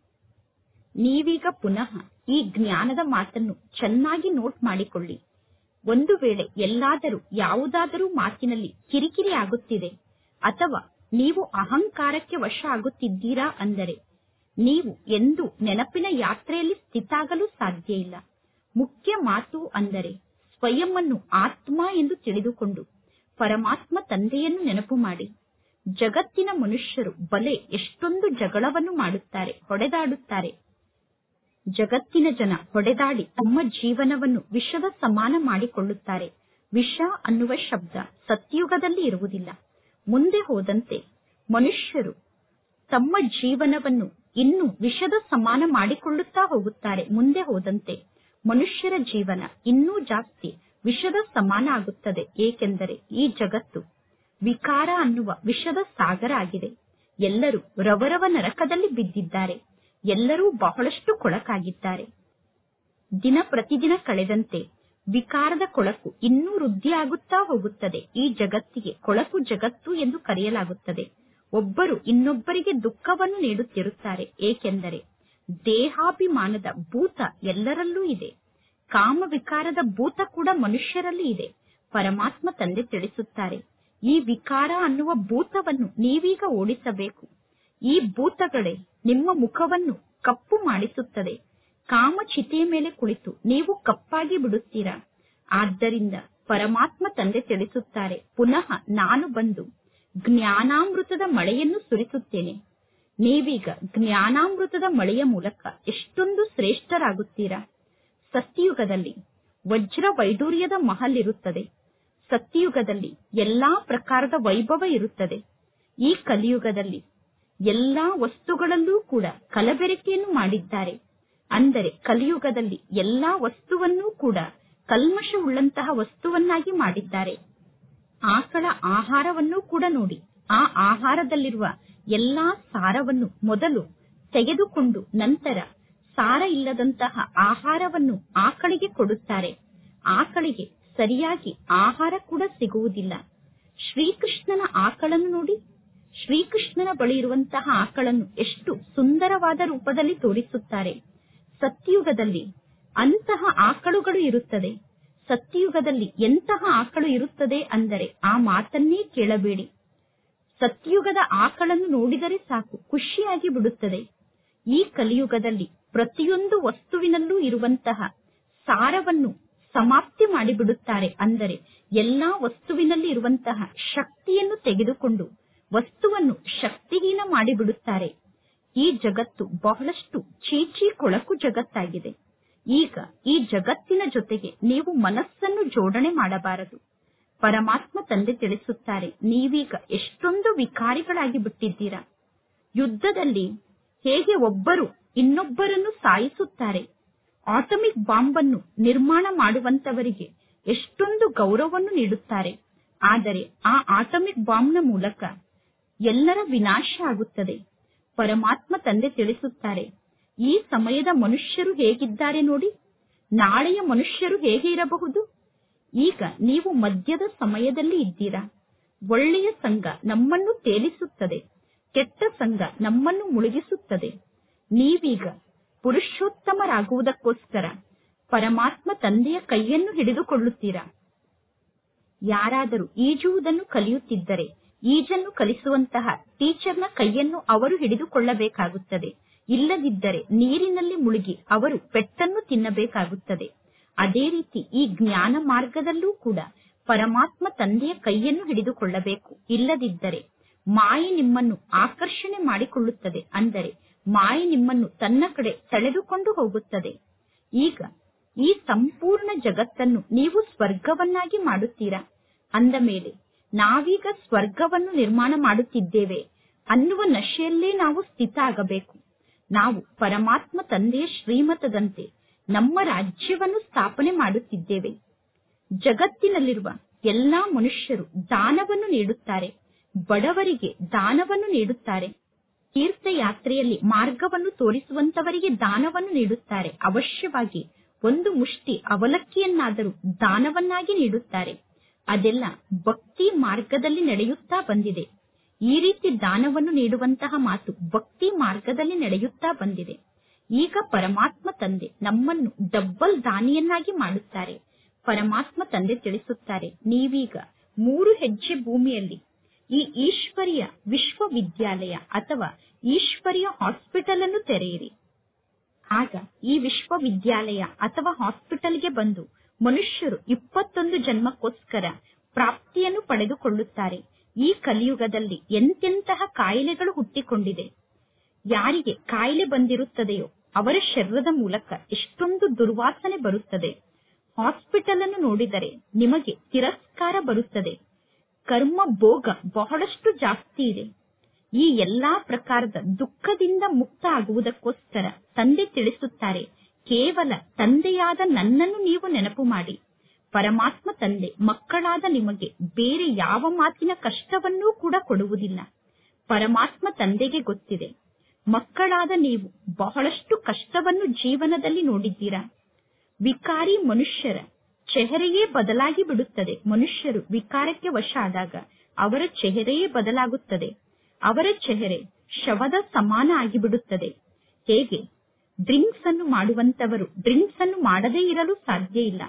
ನೀವೀಗ ಪುನಃ ಈ ಜ್ಞಾನದ ಮಾತನ್ನು ಚೆನ್ನಾಗಿ ನೋಟ್ ಮಾಡಿಕೊಳ್ಳಿ ಒಂದು ವೇಳೆ ಎಲ್ಲಾದರೂ ಯಾವುದಾದರೂ ಮಾತಿನಲ್ಲಿ ಕಿರಿಕಿರಿ ಆಗುತ್ತಿದೆ ಅಥವಾ ನೀವು ಅಹಂಕಾರಕ್ಕೆ ವಶ ಆಗುತ್ತಿದ್ದೀರಾ ಅಂದರೆ ನೀವು ಎಂದು ನೆನಪಿನ ಯಾತ್ರೆಯಲ್ಲಿ ಸ್ಥಿತಾಗಲು ಸಾಧ್ಯ ಇಲ್ಲ ಮುಖ್ಯ ಮಾತು ಅಂದರೆ ಸ್ವಯಂವನ್ನು ಆತ್ಮ ಎಂದು ತಿಳಿದುಕೊಂಡು ಪರಮಾತ್ಮ ತಂದೆಯನ್ನು ನೆನಪು ಮಾಡಿ ಜಗತ್ತಿನ ಮನುಷ್ಯರು ಬಲೆ ಎಷ್ಟೊಂದು ಜಗಳವನ್ನು ಮಾಡುತ್ತಾರೆ ಹೊಡೆದಾಡುತ್ತಾರೆ ಜಗತ್ತಿನ ಜನ ಹೊಡೆದಾಡಿ ತಮ್ಮ ಜೀವನವನ್ನು ವಿಷದ ಸಮಾನ ಮಾಡಿಕೊಳ್ಳುತ್ತಾರೆ ವಿಷ ಅನ್ನುವ ಶಬ್ದ ಸತ್ಯುಗದಲ್ಲಿ ಇರುವುದಿಲ್ಲ ಮುಂದೆ ಹೋದಂತೆ ಮನುಷ್ಯರು ತಮ್ಮ ಜೀವನವನ್ನು ಇನ್ನು ವಿಷದ ಸಮಾನ ಮಾಡಿಕೊಳ್ಳುತ್ತಾ ಹೋಗುತ್ತಾರೆ ಮುಂದೆ ಹೋದಂತೆ ಮನುಷ್ಯರ ಜೀವನ ಇನ್ನೂ ಜಾಸ್ತಿ ವಿಷದ ಸಮಾನ ಆಗುತ್ತದೆ ಏಕೆಂದರೆ ಈ ಜಗತ್ತು ವಿಕಾರ ಅನ್ನುವ ವಿಷದ ಸಾಗರ ಆಗಿದೆ ಎಲ್ಲರೂ ರವರವ ನರಕದಲ್ಲಿ ಬಿದ್ದಿದ್ದಾರೆ ಎಲ್ಲರೂ ಬಹಳಷ್ಟು ಕೊಳಕಾಗಿದ್ದಾರೆ ದಿನ ಪ್ರತಿದಿನ ಕಳೆದಂತೆ ವಿಕಾರದ ಕೊಳಕು ಇನ್ನೂ ವೃದ್ಧಿಯಾಗುತ್ತಾ ಹೋಗುತ್ತದೆ ಈ ಜಗತ್ತಿಗೆ ಕೊಳಕು ಜಗತ್ತು ಎಂದು ಕರೆಯಲಾಗುತ್ತದೆ ಒಬ್ಬರು ಇನ್ನೊಬ್ಬರಿಗೆ ದುಃಖವನ್ನು ನೀಡುತ್ತಿರುತ್ತಾರೆ ಏಕೆಂದರೆ ದೇಹಾಭಿಮಾನದ ಭೂತ ಎಲ್ಲರಲ್ಲೂ ಇದೆ ಕಾಮ ವಿಕಾರದ ಭೂತ ಕೂಡ ಮನುಷ್ಯರಲ್ಲಿ ಇದೆ ಪರಮಾತ್ಮ ತಂದೆ ತಿಳಿಸುತ್ತಾರೆ ಈ ವಿಕಾರ ಅನ್ನುವ ಭೂತವನ್ನು ನೀವೀಗ ಓಡಿಸಬೇಕು ಈ ಭೂತಗಳೇ ನಿಮ್ಮ ಮುಖವನ್ನು ಕಪ್ಪು ಮಾಡಿಸುತ್ತದೆ ಕಾಮ ಚಿತೆಯ ಮೇಲೆ ಕುಳಿತು ನೀವು ಕಪ್ಪಾಗಿ ಬಿಡುತ್ತೀರಾ ಆದ್ದರಿಂದ ಪರಮಾತ್ಮ ತಂದೆ ತಿಳಿಸುತ್ತಾರೆ ಪುನಃ ನಾನು ಬಂದು ಜ್ಞಾನಾಮೃತದ ಮಳೆಯನ್ನು ಸುರಿಸುತ್ತೇನೆ ನೀವೀಗ ಜ್ಞಾನಾಮೃತದ ಮಳೆಯ ಮೂಲಕ ಎಷ್ಟೊಂದು ಶ್ರೇಷ್ಠರಾಗುತ್ತೀರಾ ಸತ್ಯಯುಗದಲ್ಲಿ ವಜ್ರ ವೈಡೂರ್ಯದ ಮಹಲ್ ಇರುತ್ತದೆ ಸತ್ಯಯುಗದಲ್ಲಿ ಎಲ್ಲಾ ಪ್ರಕಾರದ ವೈಭವ ಇರುತ್ತದೆ ಈ ಕಲಿಯುಗದಲ್ಲಿ ಎಲ್ಲಾ ವಸ್ತುಗಳಲ್ಲೂ ಕೂಡ ಕಲಬೆರಕೆಯನ್ನು ಮಾಡಿದ್ದಾರೆ ಅಂದರೆ ಕಲಿಯುಗದಲ್ಲಿ ಎಲ್ಲಾ ವಸ್ತುವನ್ನೂ ಕೂಡ ಕಲ್ಮಶವುಳ್ಳಂತಹ ವಸ್ತುವನ್ನಾಗಿ ಮಾಡಿದ್ದಾರೆ ಆಕಳ ಆಹಾರವನ್ನು ಕೂಡ ನೋಡಿ ಆ ಆಹಾರದಲ್ಲಿರುವ ಎಲ್ಲಾ ಸಾರವನ್ನು ಮೊದಲು ತೆಗೆದುಕೊಂಡು ನಂತರ ಸಾರ ಇಲ್ಲದಂತಹ ಆಹಾರವನ್ನು ಆಕಳಿಗೆ ಕೊಡುತ್ತಾರೆ ಆಕಳಿಗೆ ಸರಿಯಾಗಿ ಆಹಾರ ಕೂಡ ಸಿಗುವುದಿಲ್ಲ ಶ್ರೀಕೃಷ್ಣನ ಆಕಳನ್ನು ನೋಡಿ ಶ್ರೀಕೃಷ್ಣನ ಬಳಿ ಇರುವಂತಹ ಆಕಳನ್ನು ಎಷ್ಟು ಸುಂದರವಾದ ರೂಪದಲ್ಲಿ ತೋರಿಸುತ್ತಾರೆ ಸತ್ಯಯುಗದಲ್ಲಿ ಅಂತಹ ಆಕಳುಗಳು ಇರುತ್ತದೆ ಸತ್ಯಯುಗದಲ್ಲಿ ಎಂತಹ ಆಕಳು ಇರುತ್ತದೆ ಅಂದರೆ ಆ ಮಾತನ್ನೇ ಕೇಳಬೇಡಿ ಸತ್ಯಯುಗದ ಆಕಳನ್ನು ನೋಡಿದರೆ ಸಾಕು ಖುಷಿಯಾಗಿ ಬಿಡುತ್ತದೆ ಈ ಕಲಿಯುಗದಲ್ಲಿ ಪ್ರತಿಯೊಂದು ವಸ್ತುವಿನಲ್ಲೂ ಇರುವಂತಹ ಸಾರವನ್ನು ಸಮಾಪ್ತಿ ಮಾಡಿಬಿಡುತ್ತಾರೆ ಅಂದರೆ ಎಲ್ಲಾ ವಸ್ತುವಿನಲ್ಲಿ ಇರುವಂತಹ ಶಕ್ತಿಯನ್ನು ತೆಗೆದುಕೊಂಡು ವಸ್ತುವನ್ನು ಶಕ್ತಿಹೀನ ಮಾಡಿಬಿಡುತ್ತಾರೆ ಈ ಜಗತ್ತು ಬಹಳಷ್ಟು ಚೀಚಿ ಕೊಳಕು ಜಗತ್ತಾಗಿದೆ ಈಗ ಈ ಜಗತ್ತಿನ ಜೊತೆಗೆ ನೀವು ಮನಸ್ಸನ್ನು ಜೋಡಣೆ ಮಾಡಬಾರದು ಪರಮಾತ್ಮ ತಂದೆ ತಿಳಿಸುತ್ತಾರೆ ನೀವೀಗ ಎಷ್ಟೊಂದು ವಿಕಾರಿಗಳಾಗಿ ಬಿಟ್ಟಿದ್ದೀರಾ ಯುದ್ಧದಲ್ಲಿ ಹೇಗೆ ಒಬ್ಬರು ಇನ್ನೊಬ್ಬರನ್ನು ಸಾಯಿಸುತ್ತಾರೆ ಆಟಮಿಕ್ ಬಾಂಬ್ ಅನ್ನು ನಿರ್ಮಾಣ ಮಾಡುವಂತವರಿಗೆ ಎಷ್ಟೊಂದು ಗೌರವವನ್ನು ನೀಡುತ್ತಾರೆ ಆದರೆ ಆ ಆಟಮಿಕ್ ಬಾಂಬ್ನ ಮೂಲಕ ಎಲ್ಲರ ವಿನಾಶ ಆಗುತ್ತದೆ ಪರಮಾತ್ಮ ತಂದೆ ತಿಳಿಸುತ್ತಾರೆ ಈ ಸಮಯದ ಮನುಷ್ಯರು ಹೇಗಿದ್ದಾರೆ ನೋಡಿ ನಾಳೆಯ ಮನುಷ್ಯರು ಹೇಗೆ ಇರಬಹುದು ಈಗ ನೀವು ಮಧ್ಯದ ಸಮಯದಲ್ಲಿ ಇದ್ದೀರಾ ಒಳ್ಳೆಯ ಸಂಘ ನಮ್ಮನ್ನು ತೇಲಿಸುತ್ತದೆ ಕೆಟ್ಟ ಸಂಘ ನಮ್ಮನ್ನು ಮುಳುಗಿಸುತ್ತದೆ ನೀವೀಗ ಪುರುಷೋತ್ತಮರಾಗುವುದಕ್ಕೋಸ್ಕರ ಪರಮಾತ್ಮ ತಂದೆಯ ಕೈಯನ್ನು ಹಿಡಿದುಕೊಳ್ಳುತ್ತೀರಾ ಯಾರಾದರೂ ಈಜುವುದನ್ನು ಕಲಿಯುತ್ತಿದ್ದರೆ ಈಜನ್ನು ಕಲಿಸುವಂತಹ ಟೀಚರ್ನ ಕೈಯನ್ನು ಅವರು ಹಿಡಿದುಕೊಳ್ಳಬೇಕಾಗುತ್ತದೆ ಇಲ್ಲದಿದ್ದರೆ ನೀರಿನಲ್ಲಿ ಮುಳುಗಿ ಅವರು ಪೆಟ್ಟನ್ನು ತಿನ್ನಬೇಕಾಗುತ್ತದೆ ಅದೇ ರೀತಿ ಈ ಜ್ಞಾನ ಮಾರ್ಗದಲ್ಲೂ ಕೂಡ ಪರಮಾತ್ಮ ತಂದೆಯ ಕೈಯನ್ನು ಹಿಡಿದುಕೊಳ್ಳಬೇಕು ಇಲ್ಲದಿದ್ದರೆ ಮಾಯೆ ನಿಮ್ಮನ್ನು ಆಕರ್ಷಣೆ ಮಾಡಿಕೊಳ್ಳುತ್ತದೆ ಅಂದರೆ ಮಾಯೆ ನಿಮ್ಮನ್ನು ತನ್ನ ಕಡೆ ಸೆಳೆದುಕೊಂಡು ಹೋಗುತ್ತದೆ ಈಗ ಈ ಸಂಪೂರ್ಣ ಜಗತ್ತನ್ನು ನೀವು ಸ್ವರ್ಗವನ್ನಾಗಿ ಮಾಡುತ್ತೀರಾ ಅಂದ ಮೇಲೆ ನಾವೀಗ ಸ್ವರ್ಗವನ್ನು ನಿರ್ಮಾಣ ಮಾಡುತ್ತಿದ್ದೇವೆ ಅನ್ನುವ ನಶೆಯಲ್ಲೇ ನಾವು ಸ್ಥಿತ ಆಗಬೇಕು ನಾವು ಪರಮಾತ್ಮ ತಂದೆಯ ಶ್ರೀಮತದಂತೆ ನಮ್ಮ ರಾಜ್ಯವನ್ನು ಸ್ಥಾಪನೆ ಮಾಡುತ್ತಿದ್ದೇವೆ ಜಗತ್ತಿನಲ್ಲಿರುವ ಎಲ್ಲಾ ಮನುಷ್ಯರು ದಾನವನ್ನು ನೀಡುತ್ತಾರೆ ಬಡವರಿಗೆ ದಾನವನ್ನು ನೀಡುತ್ತಾರೆ ತೀರ್ಥಯಾತ್ರೆಯಲ್ಲಿ ಮಾರ್ಗವನ್ನು ತೋರಿಸುವಂತವರಿಗೆ ದಾನವನ್ನು ನೀಡುತ್ತಾರೆ ಅವಶ್ಯವಾಗಿ ಒಂದು ಮುಷ್ಟಿ ಅವಲಕ್ಕಿಯನ್ನಾದರೂ ದಾನವನ್ನಾಗಿ ನೀಡುತ್ತಾರೆ ಅದೆಲ್ಲ ಭಕ್ತಿ ಮಾರ್ಗದಲ್ಲಿ ನಡೆಯುತ್ತಾ ಬಂದಿದೆ ಈ ರೀತಿ ದಾನವನ್ನು ನೀಡುವಂತಹ ಮಾತು ಭಕ್ತಿ ಮಾರ್ಗದಲ್ಲಿ ನಡೆಯುತ್ತಾ ಬಂದಿದೆ ಈಗ ಪರಮಾತ್ಮ ತಂದೆ ನಮ್ಮನ್ನು ಡಬ್ಬಲ್ ದಾನಿಯನ್ನಾಗಿ ಮಾಡುತ್ತಾರೆ ಪರಮಾತ್ಮ ತಂದೆ ತಿಳಿಸುತ್ತಾರೆ ನೀವೀಗ ಮೂರು ಹೆಜ್ಜೆ ಭೂಮಿಯಲ್ಲಿ ಈ ಈಶ್ವರಿಯ ವಿಶ್ವವಿದ್ಯಾಲಯ ಅಥವಾ ಈಶ್ವರಿಯ ಹಾಸ್ಪಿಟಲ್ ಅನ್ನು ತೆರೆಯಿರಿ ಆಗ ಈ ವಿಶ್ವವಿದ್ಯಾಲಯ ಅಥವಾ ಹಾಸ್ಪಿಟಲ್ಗೆ ಬಂದು ಮನುಷ್ಯರು ಇಪ್ಪತ್ತೊಂದು ಜನ್ಮಕ್ಕೋಸ್ಕರ ಪ್ರಾಪ್ತಿಯನ್ನು ಪಡೆದುಕೊಳ್ಳುತ್ತಾರೆ ಈ ಕಲಿಯುಗದಲ್ಲಿ ಎಂತೆಂತಹ ಕಾಯಿಲೆಗಳು ಹುಟ್ಟಿಕೊಂಡಿದೆ ಯಾರಿಗೆ ಕಾಯಿಲೆ ಬಂದಿರುತ್ತದೆಯೋ ಅವರ ಶರೀರದ ಮೂಲಕ ಎಷ್ಟೊಂದು ದುರ್ವಾಸನೆ ಬರುತ್ತದೆ ಹಾಸ್ಪಿಟಲ್ ಅನ್ನು ನೋಡಿದರೆ ನಿಮಗೆ ತಿರಸ್ಕಾರ ಬರುತ್ತದೆ ಕರ್ಮ ಭೋಗ ಬಹಳಷ್ಟು ಜಾಸ್ತಿ ಇದೆ ಈ ಎಲ್ಲಾ ಪ್ರಕಾರದ ದುಃಖದಿಂದ ಮುಕ್ತ ಆಗುವುದಕ್ಕೋಸ್ಕರ ತಂದೆ ತಿಳಿಸುತ್ತಾರೆ ಕೇವಲ ತಂದೆಯಾದ ನನ್ನನ್ನು ನೀವು ನೆನಪು ಮಾಡಿ ಪರಮಾತ್ಮ ತಂದೆ ಮಕ್ಕಳಾದ ನಿಮಗೆ ಬೇರೆ ಯಾವ ಮಾತಿನ ಕಷ್ಟವನ್ನೂ ಕೂಡ ಕೊಡುವುದಿಲ್ಲ ಪರಮಾತ್ಮ ತಂದೆಗೆ ಗೊತ್ತಿದೆ ಮಕ್ಕಳಾದ ನೀವು ಬಹಳಷ್ಟು ಕಷ್ಟವನ್ನು ಜೀವನದಲ್ಲಿ ನೋಡಿದ್ದೀರಾ ವಿಕಾರಿ ಮನುಷ್ಯರ ಚೆಹರೆಯೇ ಬದಲಾಗಿ ಬಿಡುತ್ತದೆ ಮನುಷ್ಯರು ವಿಕಾರಕ್ಕೆ ವಶ ಆದಾಗ ಅವರ ಚೆಹರೆಯೇ ಬದಲಾಗುತ್ತದೆ ಅವರ ಚೆಹರೆ ಶವದ ಸಮಾನ ಆಗಿಬಿಡುತ್ತದೆ ಹೇಗೆ ಡ್ರಿಂಕ್ಸ್ ಅನ್ನು ಮಾಡುವಂತವರು ಡ್ರಿಂಕ್ಸ್ ಅನ್ನು ಮಾಡದೇ ಇರಲು ಸಾಧ್ಯ ಇಲ್ಲ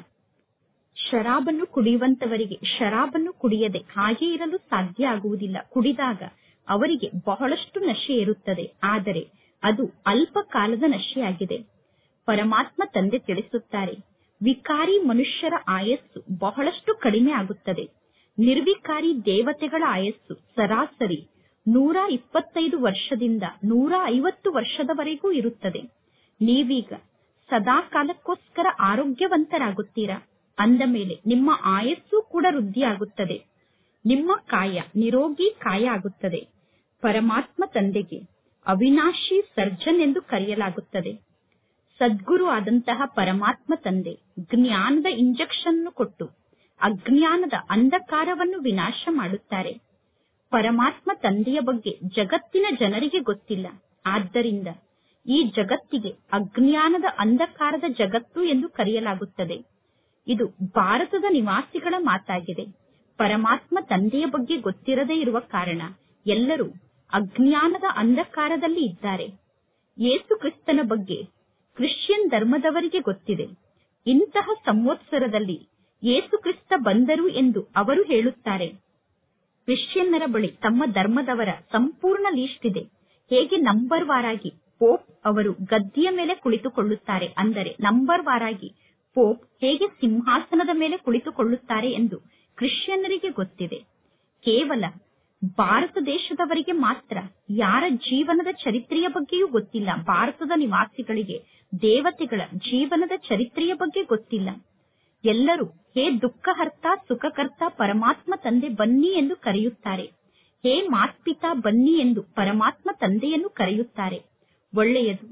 ಶರಾಬನ್ನು ಕುಡಿಯುವಂತವರಿಗೆ ಶರಾಬನ್ನು ಕುಡಿಯದೆ ಹಾಗೆ ಇರಲು ಸಾಧ್ಯ ಆಗುವುದಿಲ್ಲ ಕುಡಿದಾಗ ಅವರಿಗೆ ಬಹಳಷ್ಟು ನಶೆ ಇರುತ್ತದೆ ಆದರೆ ಅದು ಅಲ್ಪ ಕಾಲದ ನಶೆಯಾಗಿದೆ ಪರಮಾತ್ಮ ತಂದೆ ತಿಳಿಸುತ್ತಾರೆ ವಿಕಾರಿ ಮನುಷ್ಯರ ಆಯಸ್ಸು ಬಹಳಷ್ಟು ಕಡಿಮೆ ಆಗುತ್ತದೆ ನಿರ್ವಿಕಾರಿ ದೇವತೆಗಳ ಆಯಸ್ಸು ಸರಾಸರಿ ನೂರ ಇಪ್ಪತ್ತೈದು ವರ್ಷದಿಂದ ನೂರ ಐವತ್ತು ವರ್ಷದವರೆಗೂ ಇರುತ್ತದೆ ನೀವೀಗ ಸದಾ ಕಾಲಕ್ಕೋಸ್ಕರ ಆರೋಗ್ಯವಂತರಾಗುತ್ತೀರಾ ಅಂದ ಮೇಲೆ ನಿಮ್ಮ ಆಯಸ್ಸು ಕೂಡ ವೃದ್ಧಿಯಾಗುತ್ತದೆ ನಿಮ್ಮ ಕಾಯ ನಿರೋಗಿ ಕಾಯ ಆಗುತ್ತದೆ ಪರಮಾತ್ಮ ತಂದೆಗೆ ಅವಿನಾಶಿ ಸರ್ಜನ್ ಎಂದು ಕರೆಯಲಾಗುತ್ತದೆ ಸದ್ಗುರು ಆದಂತಹ ಪರಮಾತ್ಮ ತಂದೆ ಜ್ಞಾನದ ಇಂಜೆಕ್ಷನ್ ಕೊಟ್ಟು ಅಜ್ಞಾನದ ಅಂಧಕಾರವನ್ನು ವಿನಾಶ ಮಾಡುತ್ತಾರೆ ಪರಮಾತ್ಮ ತಂದೆಯ ಬಗ್ಗೆ ಜಗತ್ತಿನ ಜನರಿಗೆ ಗೊತ್ತಿಲ್ಲ ಆದ್ದರಿಂದ ಈ ಜಗತ್ತಿಗೆ ಅಜ್ಞಾನದ ಅಂಧಕಾರದ ಜಗತ್ತು ಎಂದು ಕರೆಯಲಾಗುತ್ತದೆ ಇದು ಭಾರತದ ನಿವಾಸಿಗಳ ಮಾತಾಗಿದೆ ಪರಮಾತ್ಮ ತಂದೆಯ ಬಗ್ಗೆ ಗೊತ್ತಿರದೇ ಇರುವ ಕಾರಣ ಎಲ್ಲರೂ ಅಜ್ಞಾನದ ಅಂಧಕಾರದಲ್ಲಿ ಇದ್ದಾರೆ ಯೇಸು ಕ್ರಿಸ್ತನ ಬಗ್ಗೆ ಕ್ರಿಶ್ಚಿಯನ್ ಧರ್ಮದವರಿಗೆ ಗೊತ್ತಿದೆ ಇಂತಹ ಸಂವತ್ಸರದಲ್ಲಿ ಯೇಸು ಕ್ರಿಸ್ತ ಬಂದರು ಎಂದು ಅವರು ಹೇಳುತ್ತಾರೆ ಕ್ರಿಶ್ಚಿಯನ್ನರ ಬಳಿ ತಮ್ಮ ಧರ್ಮದವರ ಸಂಪೂರ್ಣ ಲೀಸ್ಟ್ ಇದೆ ಹೇಗೆ ನಂಬರ್ ವಾರಾಗಿ ಪೋಪ್ ಅವರು ಗದ್ದಿಯ ಮೇಲೆ ಕುಳಿತುಕೊಳ್ಳುತ್ತಾರೆ ಅಂದರೆ ನಂಬರ್ ವಾರಾಗಿ ಪೋಪ್ ಹೇಗೆ ಸಿಂಹಾಸನದ ಮೇಲೆ ಕುಳಿತುಕೊಳ್ಳುತ್ತಾರೆ ಎಂದು ಕ್ರಿಶ್ಚಿಯನ್ನರಿಗೆ ಗೊತ್ತಿದೆ ಕೇವಲ ಭಾರತ ದೇಶದವರಿಗೆ ಮಾತ್ರ ಯಾರ ಜೀವನದ ಚರಿತ್ರೆಯ ಬಗ್ಗೆಯೂ ಗೊತ್ತಿಲ್ಲ ಭಾರತದ ನಿವಾಸಿಗಳಿಗೆ ದೇವತೆಗಳ ಜೀವನದ ಚರಿತ್ರೆಯ ಬಗ್ಗೆ ಗೊತ್ತಿಲ್ಲ ಎಲ್ಲರೂ ಹೇ ದುಃಖಹರ್ತ ಸುಖಕರ್ತ ಪರಮಾತ್ಮ ತಂದೆ ಬನ್ನಿ ಎಂದು ಕರೆಯುತ್ತಾರೆ ಹೇ ಮಾತ್ಪಿತಾ ಬನ್ನಿ ಎಂದು ಪರಮಾತ್ಮ ತಂದೆಯನ್ನು ಕರೆಯುತ್ತಾರೆ ಒಳ್ಳೆಯದು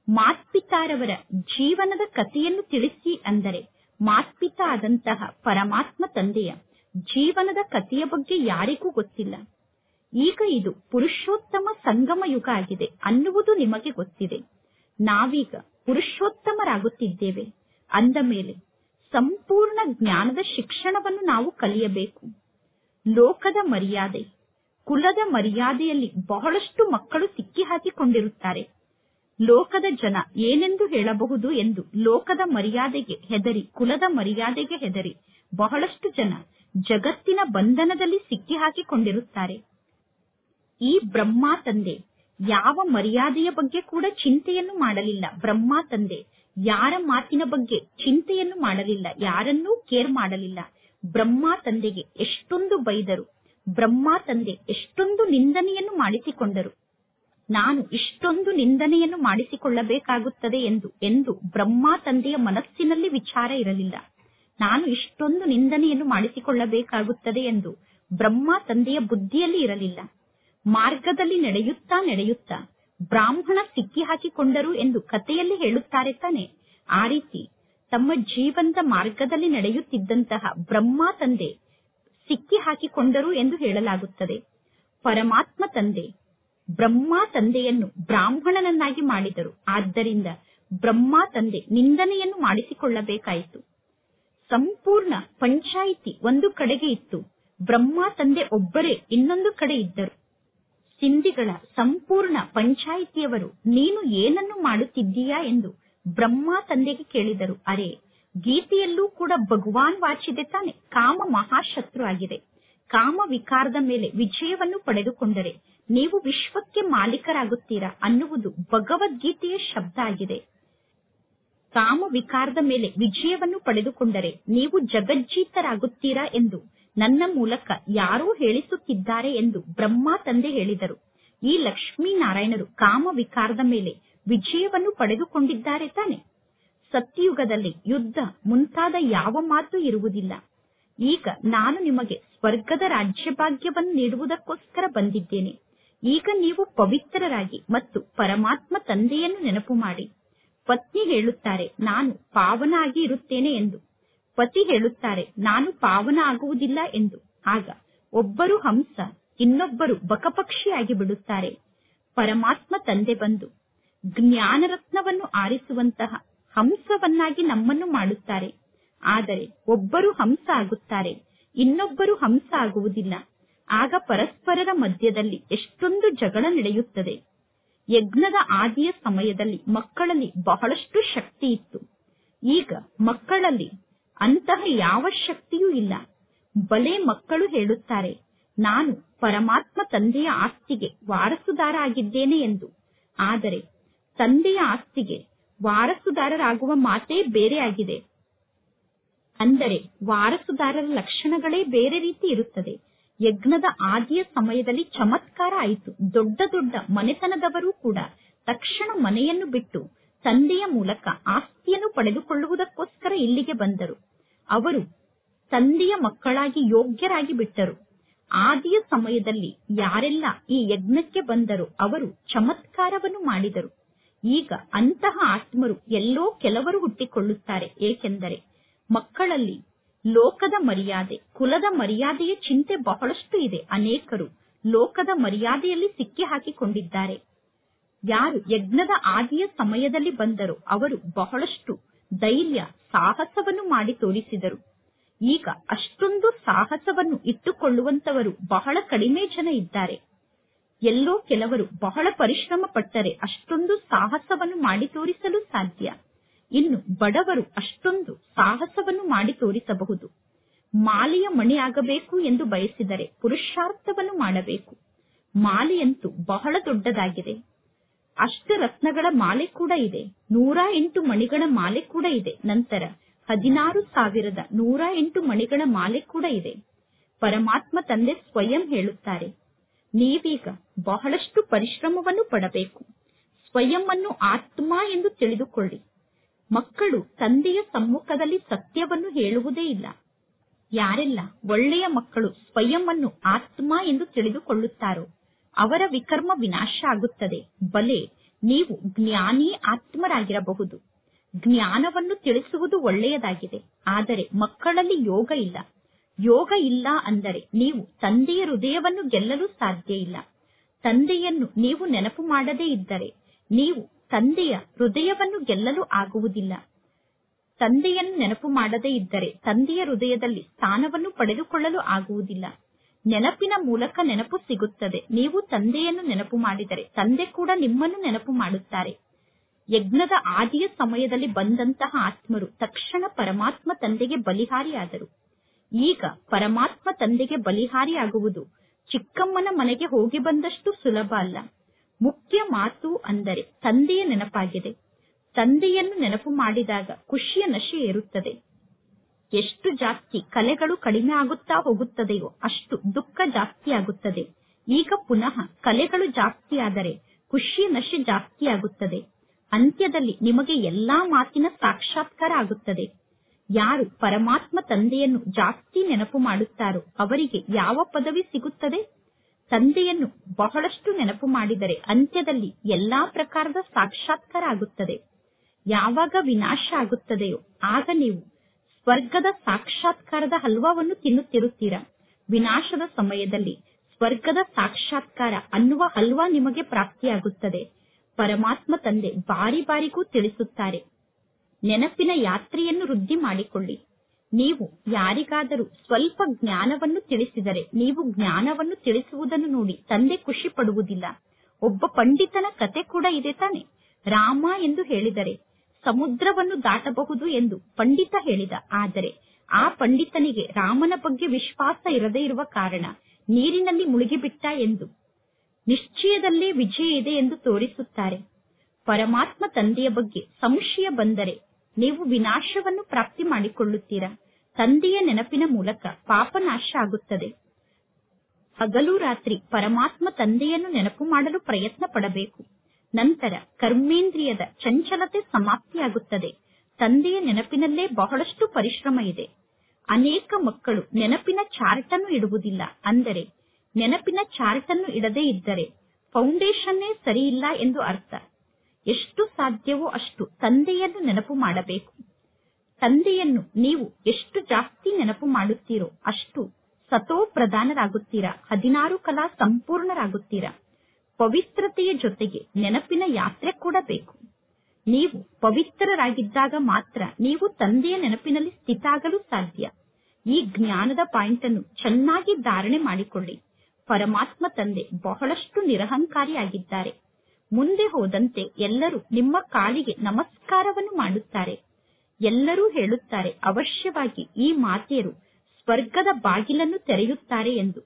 ಮಾತ್ಪಿತಾರವರ ಜೀವನದ ಕಥೆಯನ್ನು ತಿಳಿಸಿ ಅಂದರೆ ಮಾತ್ಪಿತ ಆದಂತಹ ಪರಮಾತ್ಮ ತಂದೆಯ ಜೀವನದ ಕಥೆಯ ಬಗ್ಗೆ ಯಾರಿಗೂ ಗೊತ್ತಿಲ್ಲ ಈಗ ಇದು ಪುರುಷೋತ್ತಮ ಸಂಗಮ ಯುಗ ಆಗಿದೆ ಅನ್ನುವುದು ನಿಮಗೆ ಗೊತ್ತಿದೆ ನಾವೀಗ ಪುರುಷೋತ್ತಮರಾಗುತ್ತಿದ್ದೇವೆ ಅಂದ ಮೇಲೆ ಸಂಪೂರ್ಣ ಜ್ಞಾನದ ಶಿಕ್ಷಣವನ್ನು ನಾವು ಕಲಿಯಬೇಕು ಲೋಕದ ಮರ್ಯಾದೆ ಕುಲದ ಮರ್ಯಾದೆಯಲ್ಲಿ ಬಹಳಷ್ಟು ಮಕ್ಕಳು ಸಿಕ್ಕಿ ಹಾಕಿಕೊಂಡಿರುತ್ತಾರೆ ಲೋಕದ ಜನ ಏನೆಂದು ಹೇಳಬಹುದು ಎಂದು ಲೋಕದ ಮರ್ಯಾದೆಗೆ ಹೆದರಿ ಕುಲದ ಮರ್ಯಾದೆಗೆ ಹೆದರಿ ಬಹಳಷ್ಟು ಜನ ಜಗತ್ತಿನ ಬಂಧನದಲ್ಲಿ ಸಿಕ್ಕಿ ಹಾಕಿಕೊಂಡಿರುತ್ತಾರೆ ಈ ಬ್ರಹ್ಮ ತಂದೆ ಯಾವ ಮರ್ಯಾದೆಯ ಬಗ್ಗೆ ಕೂಡ ಚಿಂತೆಯನ್ನು ಮಾಡಲಿಲ್ಲ ಬ್ರಹ್ಮ ತಂದೆ ಯಾರ ಮಾತಿನ ಬಗ್ಗೆ ಚಿಂತೆಯನ್ನು ಮಾಡಲಿಲ್ಲ ಯಾರನ್ನೂ ಕೇರ್ ಮಾಡಲಿಲ್ಲ ಬ್ರಹ್ಮ ತಂದೆಗೆ ಎಷ್ಟೊಂದು ಬೈದರು ಬ್ರಹ್ಮ ತಂದೆ ಎಷ್ಟೊಂದು ನಿಂದನೆಯನ್ನು ಮಾಡಿಸಿಕೊಂಡರು ನಾನು ಇಷ್ಟೊಂದು ನಿಂದನೆಯನ್ನು ಮಾಡಿಸಿಕೊಳ್ಳಬೇಕಾಗುತ್ತದೆ ಎಂದು ಎಂದು ಬ್ರಹ್ಮ ತಂದೆಯ ಮನಸ್ಸಿನಲ್ಲಿ ವಿಚಾರ ಇರಲಿಲ್ಲ ನಾನು ಇಷ್ಟೊಂದು ನಿಂದನೆಯನ್ನು ಮಾಡಿಸಿಕೊಳ್ಳಬೇಕಾಗುತ್ತದೆ ಎಂದು ಬ್ರಹ್ಮ ತಂದೆಯ ಬುದ್ಧಿಯಲ್ಲಿ ಇರಲಿಲ್ಲ ಮಾರ್ಗದಲ್ಲಿ ನಡೆಯುತ್ತಾ ನಡೆಯುತ್ತಾ ಬ್ರಾಹ್ಮಣ ಸಿಕ್ಕಿ ಹಾಕಿಕೊಂಡರು ಎಂದು ಕಥೆಯಲ್ಲಿ ಹೇಳುತ್ತಾರೆ ತಾನೆ ಆ ರೀತಿ ತಮ್ಮ ಜೀವನದ ಮಾರ್ಗದಲ್ಲಿ ನಡೆಯುತ್ತಿದ್ದಂತಹ ಬ್ರಹ್ಮ ತಂದೆ ಸಿಕ್ಕಿ ಹಾಕಿಕೊಂಡರು ಎಂದು ಹೇಳಲಾಗುತ್ತದೆ ಪರಮಾತ್ಮ ತಂದೆ ಬ್ರಹ್ಮ ತಂದೆಯನ್ನು ಬ್ರಾಹ್ಮಣನನ್ನಾಗಿ ಮಾಡಿದರು ಆದ್ದರಿಂದ ಬ್ರಹ್ಮ ತಂದೆ ನಿಂದನೆಯನ್ನು ಮಾಡಿಸಿಕೊಳ್ಳಬೇಕಾಯಿತು ಸಂಪೂರ್ಣ ಪಂಚಾಯಿತಿ ಒಂದು ಕಡೆಗೆ ಇತ್ತು ಬ್ರಹ್ಮ ತಂದೆ ಒಬ್ಬರೇ ಇನ್ನೊಂದು ಕಡೆ ಇದ್ದರು ಸಿಂಧಿಗಳ ಸಂಪೂರ್ಣ ಪಂಚಾಯಿತಿಯವರು ನೀನು ಏನನ್ನು ಮಾಡುತ್ತಿದ್ದೀಯಾ ಎಂದು ಬ್ರಹ್ಮ ತಂದೆಗೆ ಕೇಳಿದರು ಅರೆ ಗೀತೆಯಲ್ಲೂ ಕೂಡ ಭಗವಾನ್ ವಾಚಿದೆ ತಾನೆ ಕಾಮ ಮಹಾಶತ್ರು ಆಗಿದೆ ಕಾಮ ವಿಕಾರದ ಮೇಲೆ ವಿಜಯವನ್ನು ಪಡೆದುಕೊಂಡರೆ ನೀವು ವಿಶ್ವಕ್ಕೆ ಮಾಲೀಕರಾಗುತ್ತೀರಾ ಅನ್ನುವುದು ಭಗವದ್ಗೀತೆಯ ಶಬ್ದ ಆಗಿದೆ ಕಾಮ ವಿಕಾರದ ಮೇಲೆ ವಿಜಯವನ್ನು ಪಡೆದುಕೊಂಡರೆ ನೀವು ಜಗಜ್ಜೀತರಾಗುತ್ತೀರಾ ಎಂದು ನನ್ನ ಮೂಲಕ ಯಾರೋ ಹೇಳಿಸುತ್ತಿದ್ದಾರೆ ಎಂದು ಬ್ರಹ್ಮ ತಂದೆ ಹೇಳಿದರು ಈ ಲಕ್ಷ್ಮೀನಾರಾಯಣರು ಕಾಮ ವಿಕಾರದ ಮೇಲೆ ವಿಜಯವನ್ನು ಪಡೆದುಕೊಂಡಿದ್ದಾರೆ ತಾನೆ ಸತ್ಯಯುಗದಲ್ಲಿ ಯುದ್ಧ ಮುಂತಾದ ಯಾವ ಮಾತು ಇರುವುದಿಲ್ಲ ಈಗ ನಾನು ನಿಮಗೆ ಸ್ವರ್ಗದ ರಾಜ್ಯಭಾಗ್ಯವನ್ನು ನೀಡುವುದಕ್ಕೋಸ್ಕರ ಬಂದಿದ್ದೇನೆ ಈಗ ನೀವು ಪವಿತ್ರರಾಗಿ ಮತ್ತು ಪರಮಾತ್ಮ ತಂದೆಯನ್ನು ನೆನಪು ಮಾಡಿ ಪತ್ನಿ ಹೇಳುತ್ತಾರೆ ನಾನು ಪಾವನ ಆಗಿ ಇರುತ್ತೇನೆ ಎಂದು ಪತಿ ಹೇಳುತ್ತಾರೆ ನಾನು ಪಾವನ ಆಗುವುದಿಲ್ಲ ಎಂದು ಆಗ ಒಬ್ಬರು ಹಂಸ ಇನ್ನೊಬ್ಬರು ಬಕಪಕ್ಷಿಯಾಗಿ ಬಿಡುತ್ತಾರೆ ಪರಮಾತ್ಮ ತಂದೆ ಬಂದು ಜ್ಞಾನರತ್ನವನ್ನು ಆರಿಸುವಂತಹ ಹಂಸವನ್ನಾಗಿ ನಮ್ಮನ್ನು ಮಾಡುತ್ತಾರೆ ಆದರೆ ಒಬ್ಬರು ಹಂಸ ಆಗುತ್ತಾರೆ ಇನ್ನೊಬ್ಬರು ಹಂಸ ಆಗುವುದಿಲ್ಲ ಆಗ ಪರಸ್ಪರರ ಮಧ್ಯದಲ್ಲಿ ಎಷ್ಟೊಂದು ಜಗಳ ನಡೆಯುತ್ತದೆ ಯಜ್ಞದ ಆದಿಯ ಸಮಯದಲ್ಲಿ ಮಕ್ಕಳಲ್ಲಿ ಬಹಳಷ್ಟು ಶಕ್ತಿ ಇತ್ತು ಈಗ ಮಕ್ಕಳಲ್ಲಿ ಅಂತಹ ಯಾವ ಶಕ್ತಿಯೂ ಇಲ್ಲ ಬಲೆ ಮಕ್ಕಳು ಹೇಳುತ್ತಾರೆ ನಾನು ಪರಮಾತ್ಮ ತಂದೆಯ ಆಸ್ತಿಗೆ ವಾರಸುದಾರ ಆಗಿದ್ದೇನೆ ಎಂದು ಆದರೆ ತಂದೆಯ ಆಸ್ತಿಗೆ ವಾರಸುದಾರರಾಗುವ ಮಾತೇ ಬೇರೆ ಆಗಿದೆ ಅಂದರೆ ವಾರಸುದಾರರ ಲಕ್ಷಣಗಳೇ ಬೇರೆ ರೀತಿ ಇರುತ್ತದೆ ಯಜ್ಞದ ಆದಿಯ ಸಮಯದಲ್ಲಿ ಚಮತ್ಕಾರ ಆಯಿತು ದೊಡ್ಡ ದೊಡ್ಡ ಮನೆತನದವರು ಕೂಡ ತಕ್ಷಣ ಮನೆಯನ್ನು ಬಿಟ್ಟು ತಂದೆಯ ಮೂಲಕ ಆಸ್ತಿಯನ್ನು ಪಡೆದುಕೊಳ್ಳುವುದಕ್ಕೋಸ್ಕರ ಇಲ್ಲಿಗೆ ಬಂದರು ಅವರು ತಂದೆಯ ಮಕ್ಕಳಾಗಿ ಯೋಗ್ಯರಾಗಿ ಬಿಟ್ಟರು ಆದಿಯ ಸಮಯದಲ್ಲಿ ಯಾರೆಲ್ಲ ಈ ಯಜ್ಞಕ್ಕೆ ಬಂದರೋ ಅವರು ಚಮತ್ಕಾರವನ್ನು ಮಾಡಿದರು ಈಗ ಅಂತಹ ಆತ್ಮರು ಎಲ್ಲೋ ಕೆಲವರು ಹುಟ್ಟಿಕೊಳ್ಳುತ್ತಾರೆ ಏಕೆಂದರೆ ಮಕ್ಕಳಲ್ಲಿ ಲೋಕದ ಮರ್ಯಾದೆ ಕುಲದ ಮರ್ಯಾದೆಯ ಚಿಂತೆ ಬಹಳಷ್ಟು ಇದೆ ಅನೇಕರು ಲೋಕದ ಮರ್ಯಾದೆಯಲ್ಲಿ ಸಿಕ್ಕಿ ಹಾಕಿಕೊಂಡಿದ್ದಾರೆ ಯಾರು ಯಜ್ಞದ ಆದಿಯ ಸಮಯದಲ್ಲಿ ಬಂದರೋ ಅವರು ಬಹಳಷ್ಟು ಧೈರ್ಯ ಸಾಹಸವನ್ನು ಮಾಡಿ ತೋರಿಸಿದರು ಈಗ ಅಷ್ಟೊಂದು ಸಾಹಸವನ್ನು ಇಟ್ಟುಕೊಳ್ಳುವಂತವರು ಬಹಳ ಕಡಿಮೆ ಜನ ಇದ್ದಾರೆ ಎಲ್ಲೋ ಕೆಲವರು ಬಹಳ ಪರಿಶ್ರಮ ಪಟ್ಟರೆ ಅಷ್ಟೊಂದು ಸಾಹಸವನ್ನು ಮಾಡಿ ತೋರಿಸಲು ಸಾಧ್ಯ ಇನ್ನು ಬಡವರು ಅಷ್ಟೊಂದು ಸಾಹಸವನ್ನು ಮಾಡಿ ತೋರಿಸಬಹುದು ಮಾಲೆಯ ಮಣಿ ಆಗಬೇಕು ಎಂದು ಬಯಸಿದರೆ ಪುರುಷಾರ್ಥವನ್ನು ಮಾಡಬೇಕು ಮಾಲೆಯಂತೂ ಬಹಳ ದೊಡ್ಡದಾಗಿದೆ ಅಷ್ಟರತ್ನಗಳ ಮಾಲೆ ಕೂಡ ಇದೆ ನೂರ ಎಂಟು ಮಣಿಗಳ ಮಾಲೆ ಕೂಡ ಇದೆ ನಂತರ ಹದಿನಾರು ಸಾವಿರದ ನೂರ ಎಂಟು ಮಣಿಗಳ ಮಾಲೆ ಕೂಡ ಇದೆ ಪರಮಾತ್ಮ ತಂದೆ ಸ್ವಯಂ ಹೇಳುತ್ತಾರೆ ನೀವೀಗ ಬಹಳಷ್ಟು ಪರಿಶ್ರಮವನ್ನು ಪಡಬೇಕು ಸ್ವಯಂ ಅನ್ನು ಆತ್ಮ ಎಂದು ತಿಳಿದುಕೊಳ್ಳಿ ಮಕ್ಕಳು ತಂದೆಯ ಸಮ್ಮುಖದಲ್ಲಿ ಸತ್ಯವನ್ನು ಹೇಳುವುದೇ ಇಲ್ಲ ಯಾರೆಲ್ಲ ಒಳ್ಳೆಯ ಮಕ್ಕಳು ಸ್ವಯಂ ಅನ್ನು ಆತ್ಮ ಎಂದು ತಿಳಿದುಕೊಳ್ಳುತ್ತಾರೋ ಅವರ ವಿಕರ್ಮ ವಿನಾಶ ಆಗುತ್ತದೆ ಬಲೆ ನೀವು ಜ್ಞಾನಿ ಆತ್ಮರಾಗಿರಬಹುದು ಜ್ಞಾನವನ್ನು ತಿಳಿಸುವುದು ಒಳ್ಳೆಯದಾಗಿದೆ ಆದರೆ ಮಕ್ಕಳಲ್ಲಿ ಯೋಗ ಇಲ್ಲ ಯೋಗ ಇಲ್ಲ ಅಂದರೆ ನೀವು ತಂದೆಯ ಹೃದಯವನ್ನು ಗೆಲ್ಲಲು ಸಾಧ್ಯ ಇಲ್ಲ ತಂದೆಯನ್ನು ನೀವು ನೆನಪು ಮಾಡದೇ ಇದ್ದರೆ ನೀವು ತಂದೆಯ ಹೃದಯವನ್ನು ಗೆಲ್ಲಲು ಆಗುವುದಿಲ್ಲ ತಂದೆಯನ್ನು ನೆನಪು ಮಾಡದೇ ಇದ್ದರೆ ತಂದೆಯ ಹೃದಯದಲ್ಲಿ ಸ್ಥಾನವನ್ನು ಪಡೆದುಕೊಳ್ಳಲು ಆಗುವುದಿಲ್ಲ ನೆನಪಿನ ಮೂಲಕ ನೆನಪು ಸಿಗುತ್ತದೆ ನೀವು ತಂದೆಯನ್ನು ನೆನಪು ಮಾಡಿದರೆ ತಂದೆ ಕೂಡ ನಿಮ್ಮನ್ನು ನೆನಪು ಮಾಡುತ್ತಾರೆ ಯಜ್ಞದ ಆದಿಯ ಸಮಯದಲ್ಲಿ ಬಂದಂತಹ ಆತ್ಮರು ತಕ್ಷಣ ಪರಮಾತ್ಮ ತಂದೆಗೆ ಬಲಿಹಾರಿಯಾದರು ಈಗ ಪರಮಾತ್ಮ ತಂದೆಗೆ ಬಲಿಹಾರಿಯಾಗುವುದು ಚಿಕ್ಕಮ್ಮನ ಮನೆಗೆ ಹೋಗಿ ಬಂದಷ್ಟು ಸುಲಭ ಅಲ್ಲ ಮುಖ್ಯ ಮಾತು ಅಂದರೆ ತಂದೆಯ ನೆನಪಾಗಿದೆ ತಂದೆಯನ್ನು ನೆನಪು ಮಾಡಿದಾಗ ಖುಷಿಯ ನಶೆ ಏರುತ್ತದೆ ಎಷ್ಟು ಜಾಸ್ತಿ ಕಲೆಗಳು ಕಡಿಮೆ ಆಗುತ್ತಾ ಹೋಗುತ್ತದೆಯೋ ಅಷ್ಟು ದುಃಖ ಜಾಸ್ತಿ ಆಗುತ್ತದೆ ಈಗ ಪುನಃ ಕಲೆಗಳು ಜಾಸ್ತಿ ಆದರೆ ಖುಷಿಯ ನಶೆ ಜಾಸ್ತಿ ಆಗುತ್ತದೆ ಅಂತ್ಯದಲ್ಲಿ ನಿಮಗೆ ಎಲ್ಲಾ ಮಾತಿನ ಸಾಕ್ಷಾತ್ಕಾರ ಆಗುತ್ತದೆ ಯಾರು ಪರಮಾತ್ಮ ತಂದೆಯನ್ನು ಜಾಸ್ತಿ ನೆನಪು ಮಾಡುತ್ತಾರೋ ಅವರಿಗೆ ಯಾವ ಪದವಿ ಸಿಗುತ್ತದೆ ತಂದೆಯನ್ನು ಬಹಳಷ್ಟು ನೆನಪು ಮಾಡಿದರೆ ಅಂತ್ಯದಲ್ಲಿ ಎಲ್ಲಾ ಪ್ರಕಾರದ ಸಾಕ್ಷಾತ್ಕಾರ ಆಗುತ್ತದೆ ಯಾವಾಗ ವಿನಾಶ ಆಗುತ್ತದೆಯೋ ಆಗ ನೀವು ಸ್ವರ್ಗದ ಸಾಕ್ಷಾತ್ಕಾರದ ಹಲ್ವಾವನ್ನು ತಿನ್ನುತ್ತಿರುತ್ತೀರಾ ವಿನಾಶದ ಸಮಯದಲ್ಲಿ ಸ್ವರ್ಗದ ಸಾಕ್ಷಾತ್ಕಾರ ಅನ್ನುವ ಹಲ್ವಾ ನಿಮಗೆ ಪ್ರಾಪ್ತಿಯಾಗುತ್ತದೆ ಪರಮಾತ್ಮ ತಂದೆ ಬಾರಿ ಬಾರಿಗೂ ತಿಳಿಸುತ್ತಾರೆ ನೆನಪಿನ ಯಾತ್ರೆಯನ್ನು ವೃದ್ಧಿ ಮಾಡಿಕೊಳ್ಳಿ ನೀವು ಯಾರಿಗಾದರೂ ಸ್ವಲ್ಪ ಜ್ಞಾನವನ್ನು ತಿಳಿಸಿದರೆ ನೀವು ಜ್ಞಾನವನ್ನು ತಿಳಿಸುವುದನ್ನು ನೋಡಿ ತಂದೆ ಖುಷಿ ಪಡುವುದಿಲ್ಲ ಒಬ್ಬ ಪಂಡಿತನ ಕತೆ ಕೂಡ ಇದೆ ತಾನೆ ರಾಮ ಎಂದು ಹೇಳಿದರೆ ಸಮುದ್ರವನ್ನು ದಾಟಬಹುದು ಎಂದು ಪಂಡಿತ ಹೇಳಿದ ಆದರೆ ಆ ಪಂಡಿತನಿಗೆ ರಾಮನ ಬಗ್ಗೆ ವಿಶ್ವಾಸ ಇರದೇ ಇರುವ ಕಾರಣ ನೀರಿನಲ್ಲಿ ಮುಳುಗಿಬಿಟ್ಟ ಎಂದು ನಿಶ್ಚಯದಲ್ಲೇ ವಿಜಯ ಇದೆ ಎಂದು ತೋರಿಸುತ್ತಾರೆ ಪರಮಾತ್ಮ ತಂದೆಯ ಬಗ್ಗೆ ಸಂಶಯ ಬಂದರೆ ನೀವು ವಿನಾಶವನ್ನು ಪ್ರಾಪ್ತಿ ಮಾಡಿಕೊಳ್ಳುತ್ತೀರಾ ತಂದೆಯ ನೆನಪಿನ ಮೂಲಕ ಪಾಪನಾಶ ಆಗುತ್ತದೆ ಹಗಲು ರಾತ್ರಿ ಪರಮಾತ್ಮ ತಂದೆಯನ್ನು ನೆನಪು ಮಾಡಲು ಪ್ರಯತ್ನ ಪಡಬೇಕು ನಂತರ ಕರ್ಮೇಂದ್ರಿಯದ ಚಂಚಲತೆ ಸಮಾಪ್ತಿಯಾಗುತ್ತದೆ ತಂದೆಯ ನೆನಪಿನಲ್ಲೇ ಬಹಳಷ್ಟು ಪರಿಶ್ರಮ ಇದೆ ಅನೇಕ ಮಕ್ಕಳು ನೆನಪಿನ ಚಾರ್ಟ್ ಅನ್ನು ಇಡುವುದಿಲ್ಲ ಅಂದರೆ ನೆನಪಿನ ಚಾರ್ಟ್ ಅನ್ನು ಇಡದೇ ಇದ್ದರೆ ಫೌಂಡೇಶನ್ನೇ ಸರಿಯಿಲ್ಲ ಎಂದು ಅರ್ಥ ಎಷ್ಟು ಸಾಧ್ಯವೋ ಅಷ್ಟು ತಂದೆಯನ್ನು ನೆನಪು ಮಾಡಬೇಕು ತಂದೆಯನ್ನು ನೀವು ಎಷ್ಟು ಜಾಸ್ತಿ ನೆನಪು ಮಾಡುತ್ತೀರೋ ಅಷ್ಟು ಸತೋ ಪ್ರಧಾನರಾಗುತ್ತೀರಾ ಹದಿನಾರು ಕಲಾ ಸಂಪೂರ್ಣರಾಗುತ್ತೀರಾ ಪವಿತ್ರತೆಯ ಜೊತೆಗೆ ನೆನಪಿನ ಯಾತ್ರೆ ಕೂಡ ಬೇಕು ನೀವು ಪವಿತ್ರರಾಗಿದ್ದಾಗ ಮಾತ್ರ ನೀವು ತಂದೆಯ ನೆನಪಿನಲ್ಲಿ ಸ್ಥಿತಾಗಲು ಸಾಧ್ಯ ಈ ಜ್ಞಾನದ ಪಾಯಿಂಟ್ ಅನ್ನು ಚೆನ್ನಾಗಿ ಧಾರಣೆ ಮಾಡಿಕೊಳ್ಳಿ ಪರಮಾತ್ಮ ತಂದೆ ಬಹಳಷ್ಟು ನಿರಹಂಕಾರಿಯಾಗಿದ್ದಾರೆ ಮುಂದೆ ಹೋದಂತೆ ಎಲ್ಲರೂ ನಿಮ್ಮ ಕಾಲಿಗೆ ನಮಸ್ಕಾರವನ್ನು ಮಾಡುತ್ತಾರೆ ಎಲ್ಲರೂ ಹೇಳುತ್ತಾರೆ ಅವಶ್ಯವಾಗಿ ಈ ಮಾತೆಯರು ಸ್ವರ್ಗದ ಬಾಗಿಲನ್ನು ತೆರೆಯುತ್ತಾರೆ ಎಂದು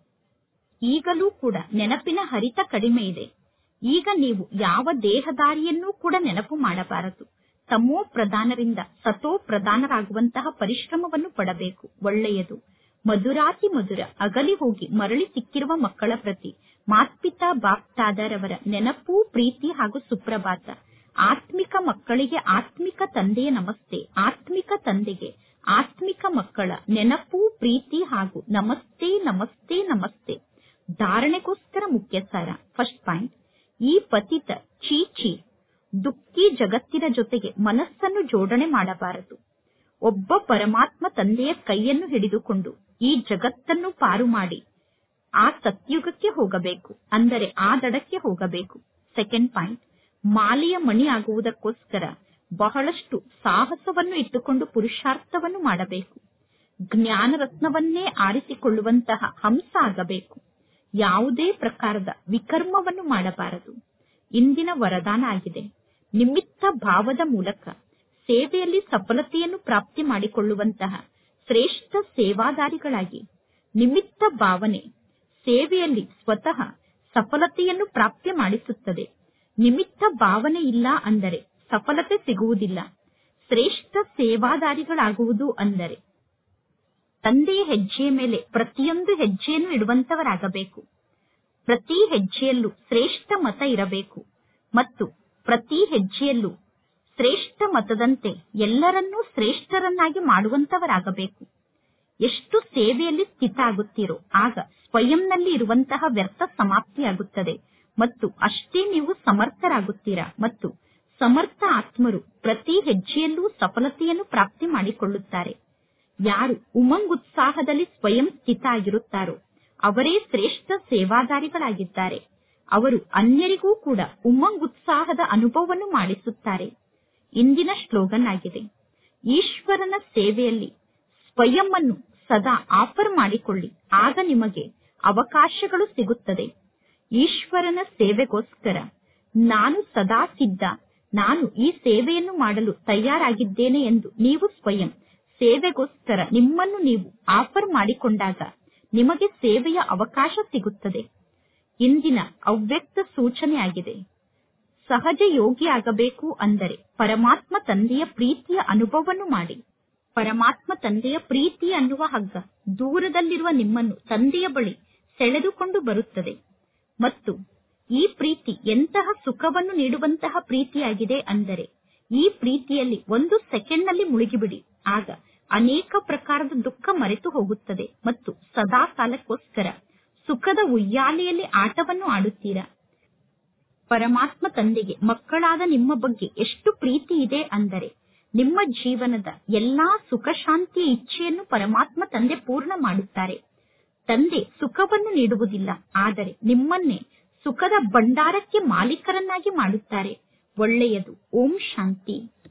ಈಗಲೂ ಕೂಡ ನೆನಪಿನ ಹರಿತ ಕಡಿಮೆ ಇದೆ ಈಗ ನೀವು ಯಾವ ದೇಹದಾರಿಯನ್ನೂ ಕೂಡ ನೆನಪು ಮಾಡಬಾರದು ತಮೋ ಪ್ರಧಾನರಿಂದ ಸತೋ ಪ್ರಧಾನರಾಗುವಂತಹ ಪರಿಶ್ರಮವನ್ನು ಪಡಬೇಕು ಒಳ್ಳೆಯದು ಮಧುರಾತಿ ಮಧುರ ಅಗಲಿ ಹೋಗಿ ಮರಳಿ ಸಿಕ್ಕಿರುವ ಮಕ್ಕಳ ಪ್ರತಿ ಮಾತ್ಪಿತಾ ಬಾಪ್ತಾದರವರ ನೆನಪು ಪ್ರೀತಿ ಹಾಗೂ ಸುಪ್ರಭಾತ ಆತ್ಮಿಕ ಮಕ್ಕಳಿಗೆ ಆತ್ಮಿಕ ತಂದೆಯ ನಮಸ್ತೆ ಆತ್ಮಿಕ ತಂದೆಗೆ ಆತ್ಮಿಕ ಮಕ್ಕಳ ನೆನಪು ಪ್ರೀತಿ ಹಾಗೂ ನಮಸ್ತೆ ನಮಸ್ತೆ ನಮಸ್ತೆ ಧಾರಣೆಗೋಸ್ಕರ ಮುಖ್ಯ ಸಾರ ಫಸ್ಟ್ ಪಾಯಿಂಟ್ ಈ ಪತಿತ ಚೀಚಿ ದುಃಖಿ ಜಗತ್ತಿನ ಜೊತೆಗೆ ಮನಸ್ಸನ್ನು ಜೋಡಣೆ ಮಾಡಬಾರದು ಒಬ್ಬ ಪರಮಾತ್ಮ ತಂದೆಯ ಕೈಯನ್ನು ಹಿಡಿದುಕೊಂಡು ಈ ಜಗತ್ತನ್ನು ಪಾರು ಮಾಡಿ ಆ ಸತ್ಯುಗಕ್ಕೆ ಹೋಗಬೇಕು ಅಂದರೆ ಆ ದಡಕ್ಕೆ ಹೋಗಬೇಕು ಸೆಕೆಂಡ್ ಪಾಯಿಂಟ್ ಮಾಲೆಯ ಮಣಿ ಆಗುವುದಕ್ಕೋಸ್ಕರ ಬಹಳಷ್ಟು ಸಾಹಸವನ್ನು ಇಟ್ಟುಕೊಂಡು ಪುರುಷಾರ್ಥವನ್ನು ಮಾಡಬೇಕು ಜ್ಞಾನ ರತ್ನವನ್ನೇ ಆರಿಸಿಕೊಳ್ಳುವಂತಹ ಹಂಸ ಆಗಬೇಕು ಯಾವುದೇ ಪ್ರಕಾರದ ವಿಕರ್ಮವನ್ನು ಮಾಡಬಾರದು ಇಂದಿನ ವರದಾನ ಆಗಿದೆ ನಿಮಿತ್ತ ಭಾವದ ಮೂಲಕ ಸೇವೆಯಲ್ಲಿ ಸಫಲತೆಯನ್ನು ಪ್ರಾಪ್ತಿ ಮಾಡಿಕೊಳ್ಳುವಂತಹ ಶ್ರೇಷ್ಠ ಸೇವಾದಾರಿಗಳಾಗಿ ನಿಮಿತ್ತ ಭಾವನೆ ಸೇವೆಯಲ್ಲಿ ಸ್ವತಃ ಸಫಲತೆಯನ್ನು ಪ್ರಾಪ್ತಿ ಮಾಡಿಸುತ್ತದೆ ನಿಮಿತ್ತ ಭಾವನೆ ಇಲ್ಲ ಅಂದರೆ ಸಫಲತೆ ಸಿಗುವುದಿಲ್ಲ ಶ್ರೇಷ್ಠ ಸೇವಾದಾರಿಗಳಾಗುವುದು ಅಂದರೆ ತಂದೆಯ ಹೆಜ್ಜೆಯ ಮೇಲೆ ಪ್ರತಿಯೊಂದು ಹೆಜ್ಜೆಯನ್ನು ಇಡುವಂತವರಾಗಬೇಕು ಪ್ರತಿ ಹೆಜ್ಜೆಯಲ್ಲೂ ಶ್ರೇಷ್ಠ ಮತ ಇರಬೇಕು ಮತ್ತು ಪ್ರತಿ ಹೆಜ್ಜೆಯಲ್ಲೂ ಶ್ರೇಷ್ಠ ಮತದಂತೆ ಎಲ್ಲರನ್ನೂ ಶ್ರೇಷ್ಠರನ್ನಾಗಿ ಮಾಡುವಂತವರಾಗಬೇಕು ಎಷ್ಟು ಸೇವೆಯಲ್ಲಿ ಸ್ಥಿತ ಆಗುತ್ತೀರೋ ಆಗ ಸ್ವಯಂನಲ್ಲಿ ಇರುವಂತಹ ವ್ಯರ್ಥ ಸಮಾಪ್ತಿಯಾಗುತ್ತದೆ ಮತ್ತು ಅಷ್ಟೇ ನೀವು ಸಮರ್ಥರಾಗುತ್ತೀರಾ ಮತ್ತು ಸಮರ್ಥ ಆತ್ಮರು ಪ್ರತಿ ಹೆಜ್ಜೆಯಲ್ಲೂ ಸಫಲತೆಯನ್ನು ಪ್ರಾಪ್ತಿ ಮಾಡಿಕೊಳ್ಳುತ್ತಾರೆ ಯಾರು ಉಮಂಗುತ್ಸಾಹದಲ್ಲಿ ಸ್ವಯಂ ಸ್ಥಿತ ಆಗಿರುತ್ತಾರೋ ಅವರೇ ಶ್ರೇಷ್ಠ ಸೇವಾದಾರಿಗಳಾಗಿದ್ದಾರೆ ಅವರು ಅನ್ಯರಿಗೂ ಕೂಡ ಉಮಂಗುತ್ಸಾಹದ ಅನುಭವವನ್ನು ಮಾಡಿಸುತ್ತಾರೆ ಇಂದಿನ ಶ್ಲೋಗನ್ ಆಗಿದೆ ಈಶ್ವರನ ಸೇವೆಯಲ್ಲಿ ಸ್ವಯಂ ಅನ್ನು ಸದಾ ಆಫರ್ ಮಾಡಿಕೊಳ್ಳಿ ಆಗ ನಿಮಗೆ ಅವಕಾಶಗಳು ಸಿಗುತ್ತದೆ ಈಶ್ವರನ ಸೇವೆಗೋಸ್ಕರ ನಾನು ಸದಾ ಸಿದ್ಧ ನಾನು ಈ ಸೇವೆಯನ್ನು ಮಾಡಲು ತಯಾರಾಗಿದ್ದೇನೆ ಎಂದು ನೀವು ಸ್ವಯಂ ಸೇವೆಗೋಸ್ಕರ ನಿಮ್ಮನ್ನು ನೀವು ಆಫರ್ ಮಾಡಿಕೊಂಡಾಗ ನಿಮಗೆ ಸೇವೆಯ ಅವಕಾಶ ಸಿಗುತ್ತದೆ ಇಂದಿನ ಅವ್ಯಕ್ತ ಸೂಚನೆ ಆಗಿದೆ ಸಹಜ ಯೋಗಿ ಆಗಬೇಕು ಅಂದರೆ ಪರಮಾತ್ಮ ತಂದೆಯ ಪ್ರೀತಿಯ ಅನುಭವವನ್ನು ಮಾಡಿ ಪರಮಾತ್ಮ ತಂದೆಯ ಪ್ರೀತಿ ಅನ್ನುವ ಹಗ್ಗ ದೂರದಲ್ಲಿರುವ ನಿಮ್ಮನ್ನು ತಂದೆಯ ಬಳಿ ಸೆಳೆದುಕೊಂಡು ಬರುತ್ತದೆ ಮತ್ತು ಈ ಪ್ರೀತಿ ಎಂತಹ ಸುಖವನ್ನು ನೀಡುವಂತಹ ಪ್ರೀತಿಯಾಗಿದೆ ಅಂದರೆ ಈ ಪ್ರೀತಿಯಲ್ಲಿ ಒಂದು ಸೆಕೆಂಡ್ನಲ್ಲಿ ಮುಳುಗಿಬಿಡಿ ಆಗ ಅನೇಕ ಪ್ರಕಾರದ ದುಃಖ ಮರೆತು ಹೋಗುತ್ತದೆ ಮತ್ತು ಸದಾ ಕಾಲಕ್ಕೋಸ್ಕರ ಸುಖದ ಉಯ್ಯಾಲೆಯಲ್ಲಿ ಆಟವನ್ನು ಆಡುತ್ತೀರಾ ಪರಮಾತ್ಮ ತಂದೆಗೆ ಮಕ್ಕಳಾದ ನಿಮ್ಮ ಬಗ್ಗೆ ಎಷ್ಟು ಪ್ರೀತಿ ಇದೆ ಅಂದರೆ ನಿಮ್ಮ ಜೀವನದ ಎಲ್ಲಾ ಸುಖ ಶಾಂತಿಯ ಇಚ್ಛೆಯನ್ನು ಪರಮಾತ್ಮ ತಂದೆ ಪೂರ್ಣ ಮಾಡುತ್ತಾರೆ ತಂದೆ ಸುಖವನ್ನು ನೀಡುವುದಿಲ್ಲ ಆದರೆ ನಿಮ್ಮನ್ನೇ ಸುಖದ ಭಂಡಾರಕ್ಕೆ ಮಾಲೀಕರನ್ನಾಗಿ ಮಾಡುತ್ತಾರೆ ಒಳ್ಳೆಯದು ಓಂ ಶಾಂತಿ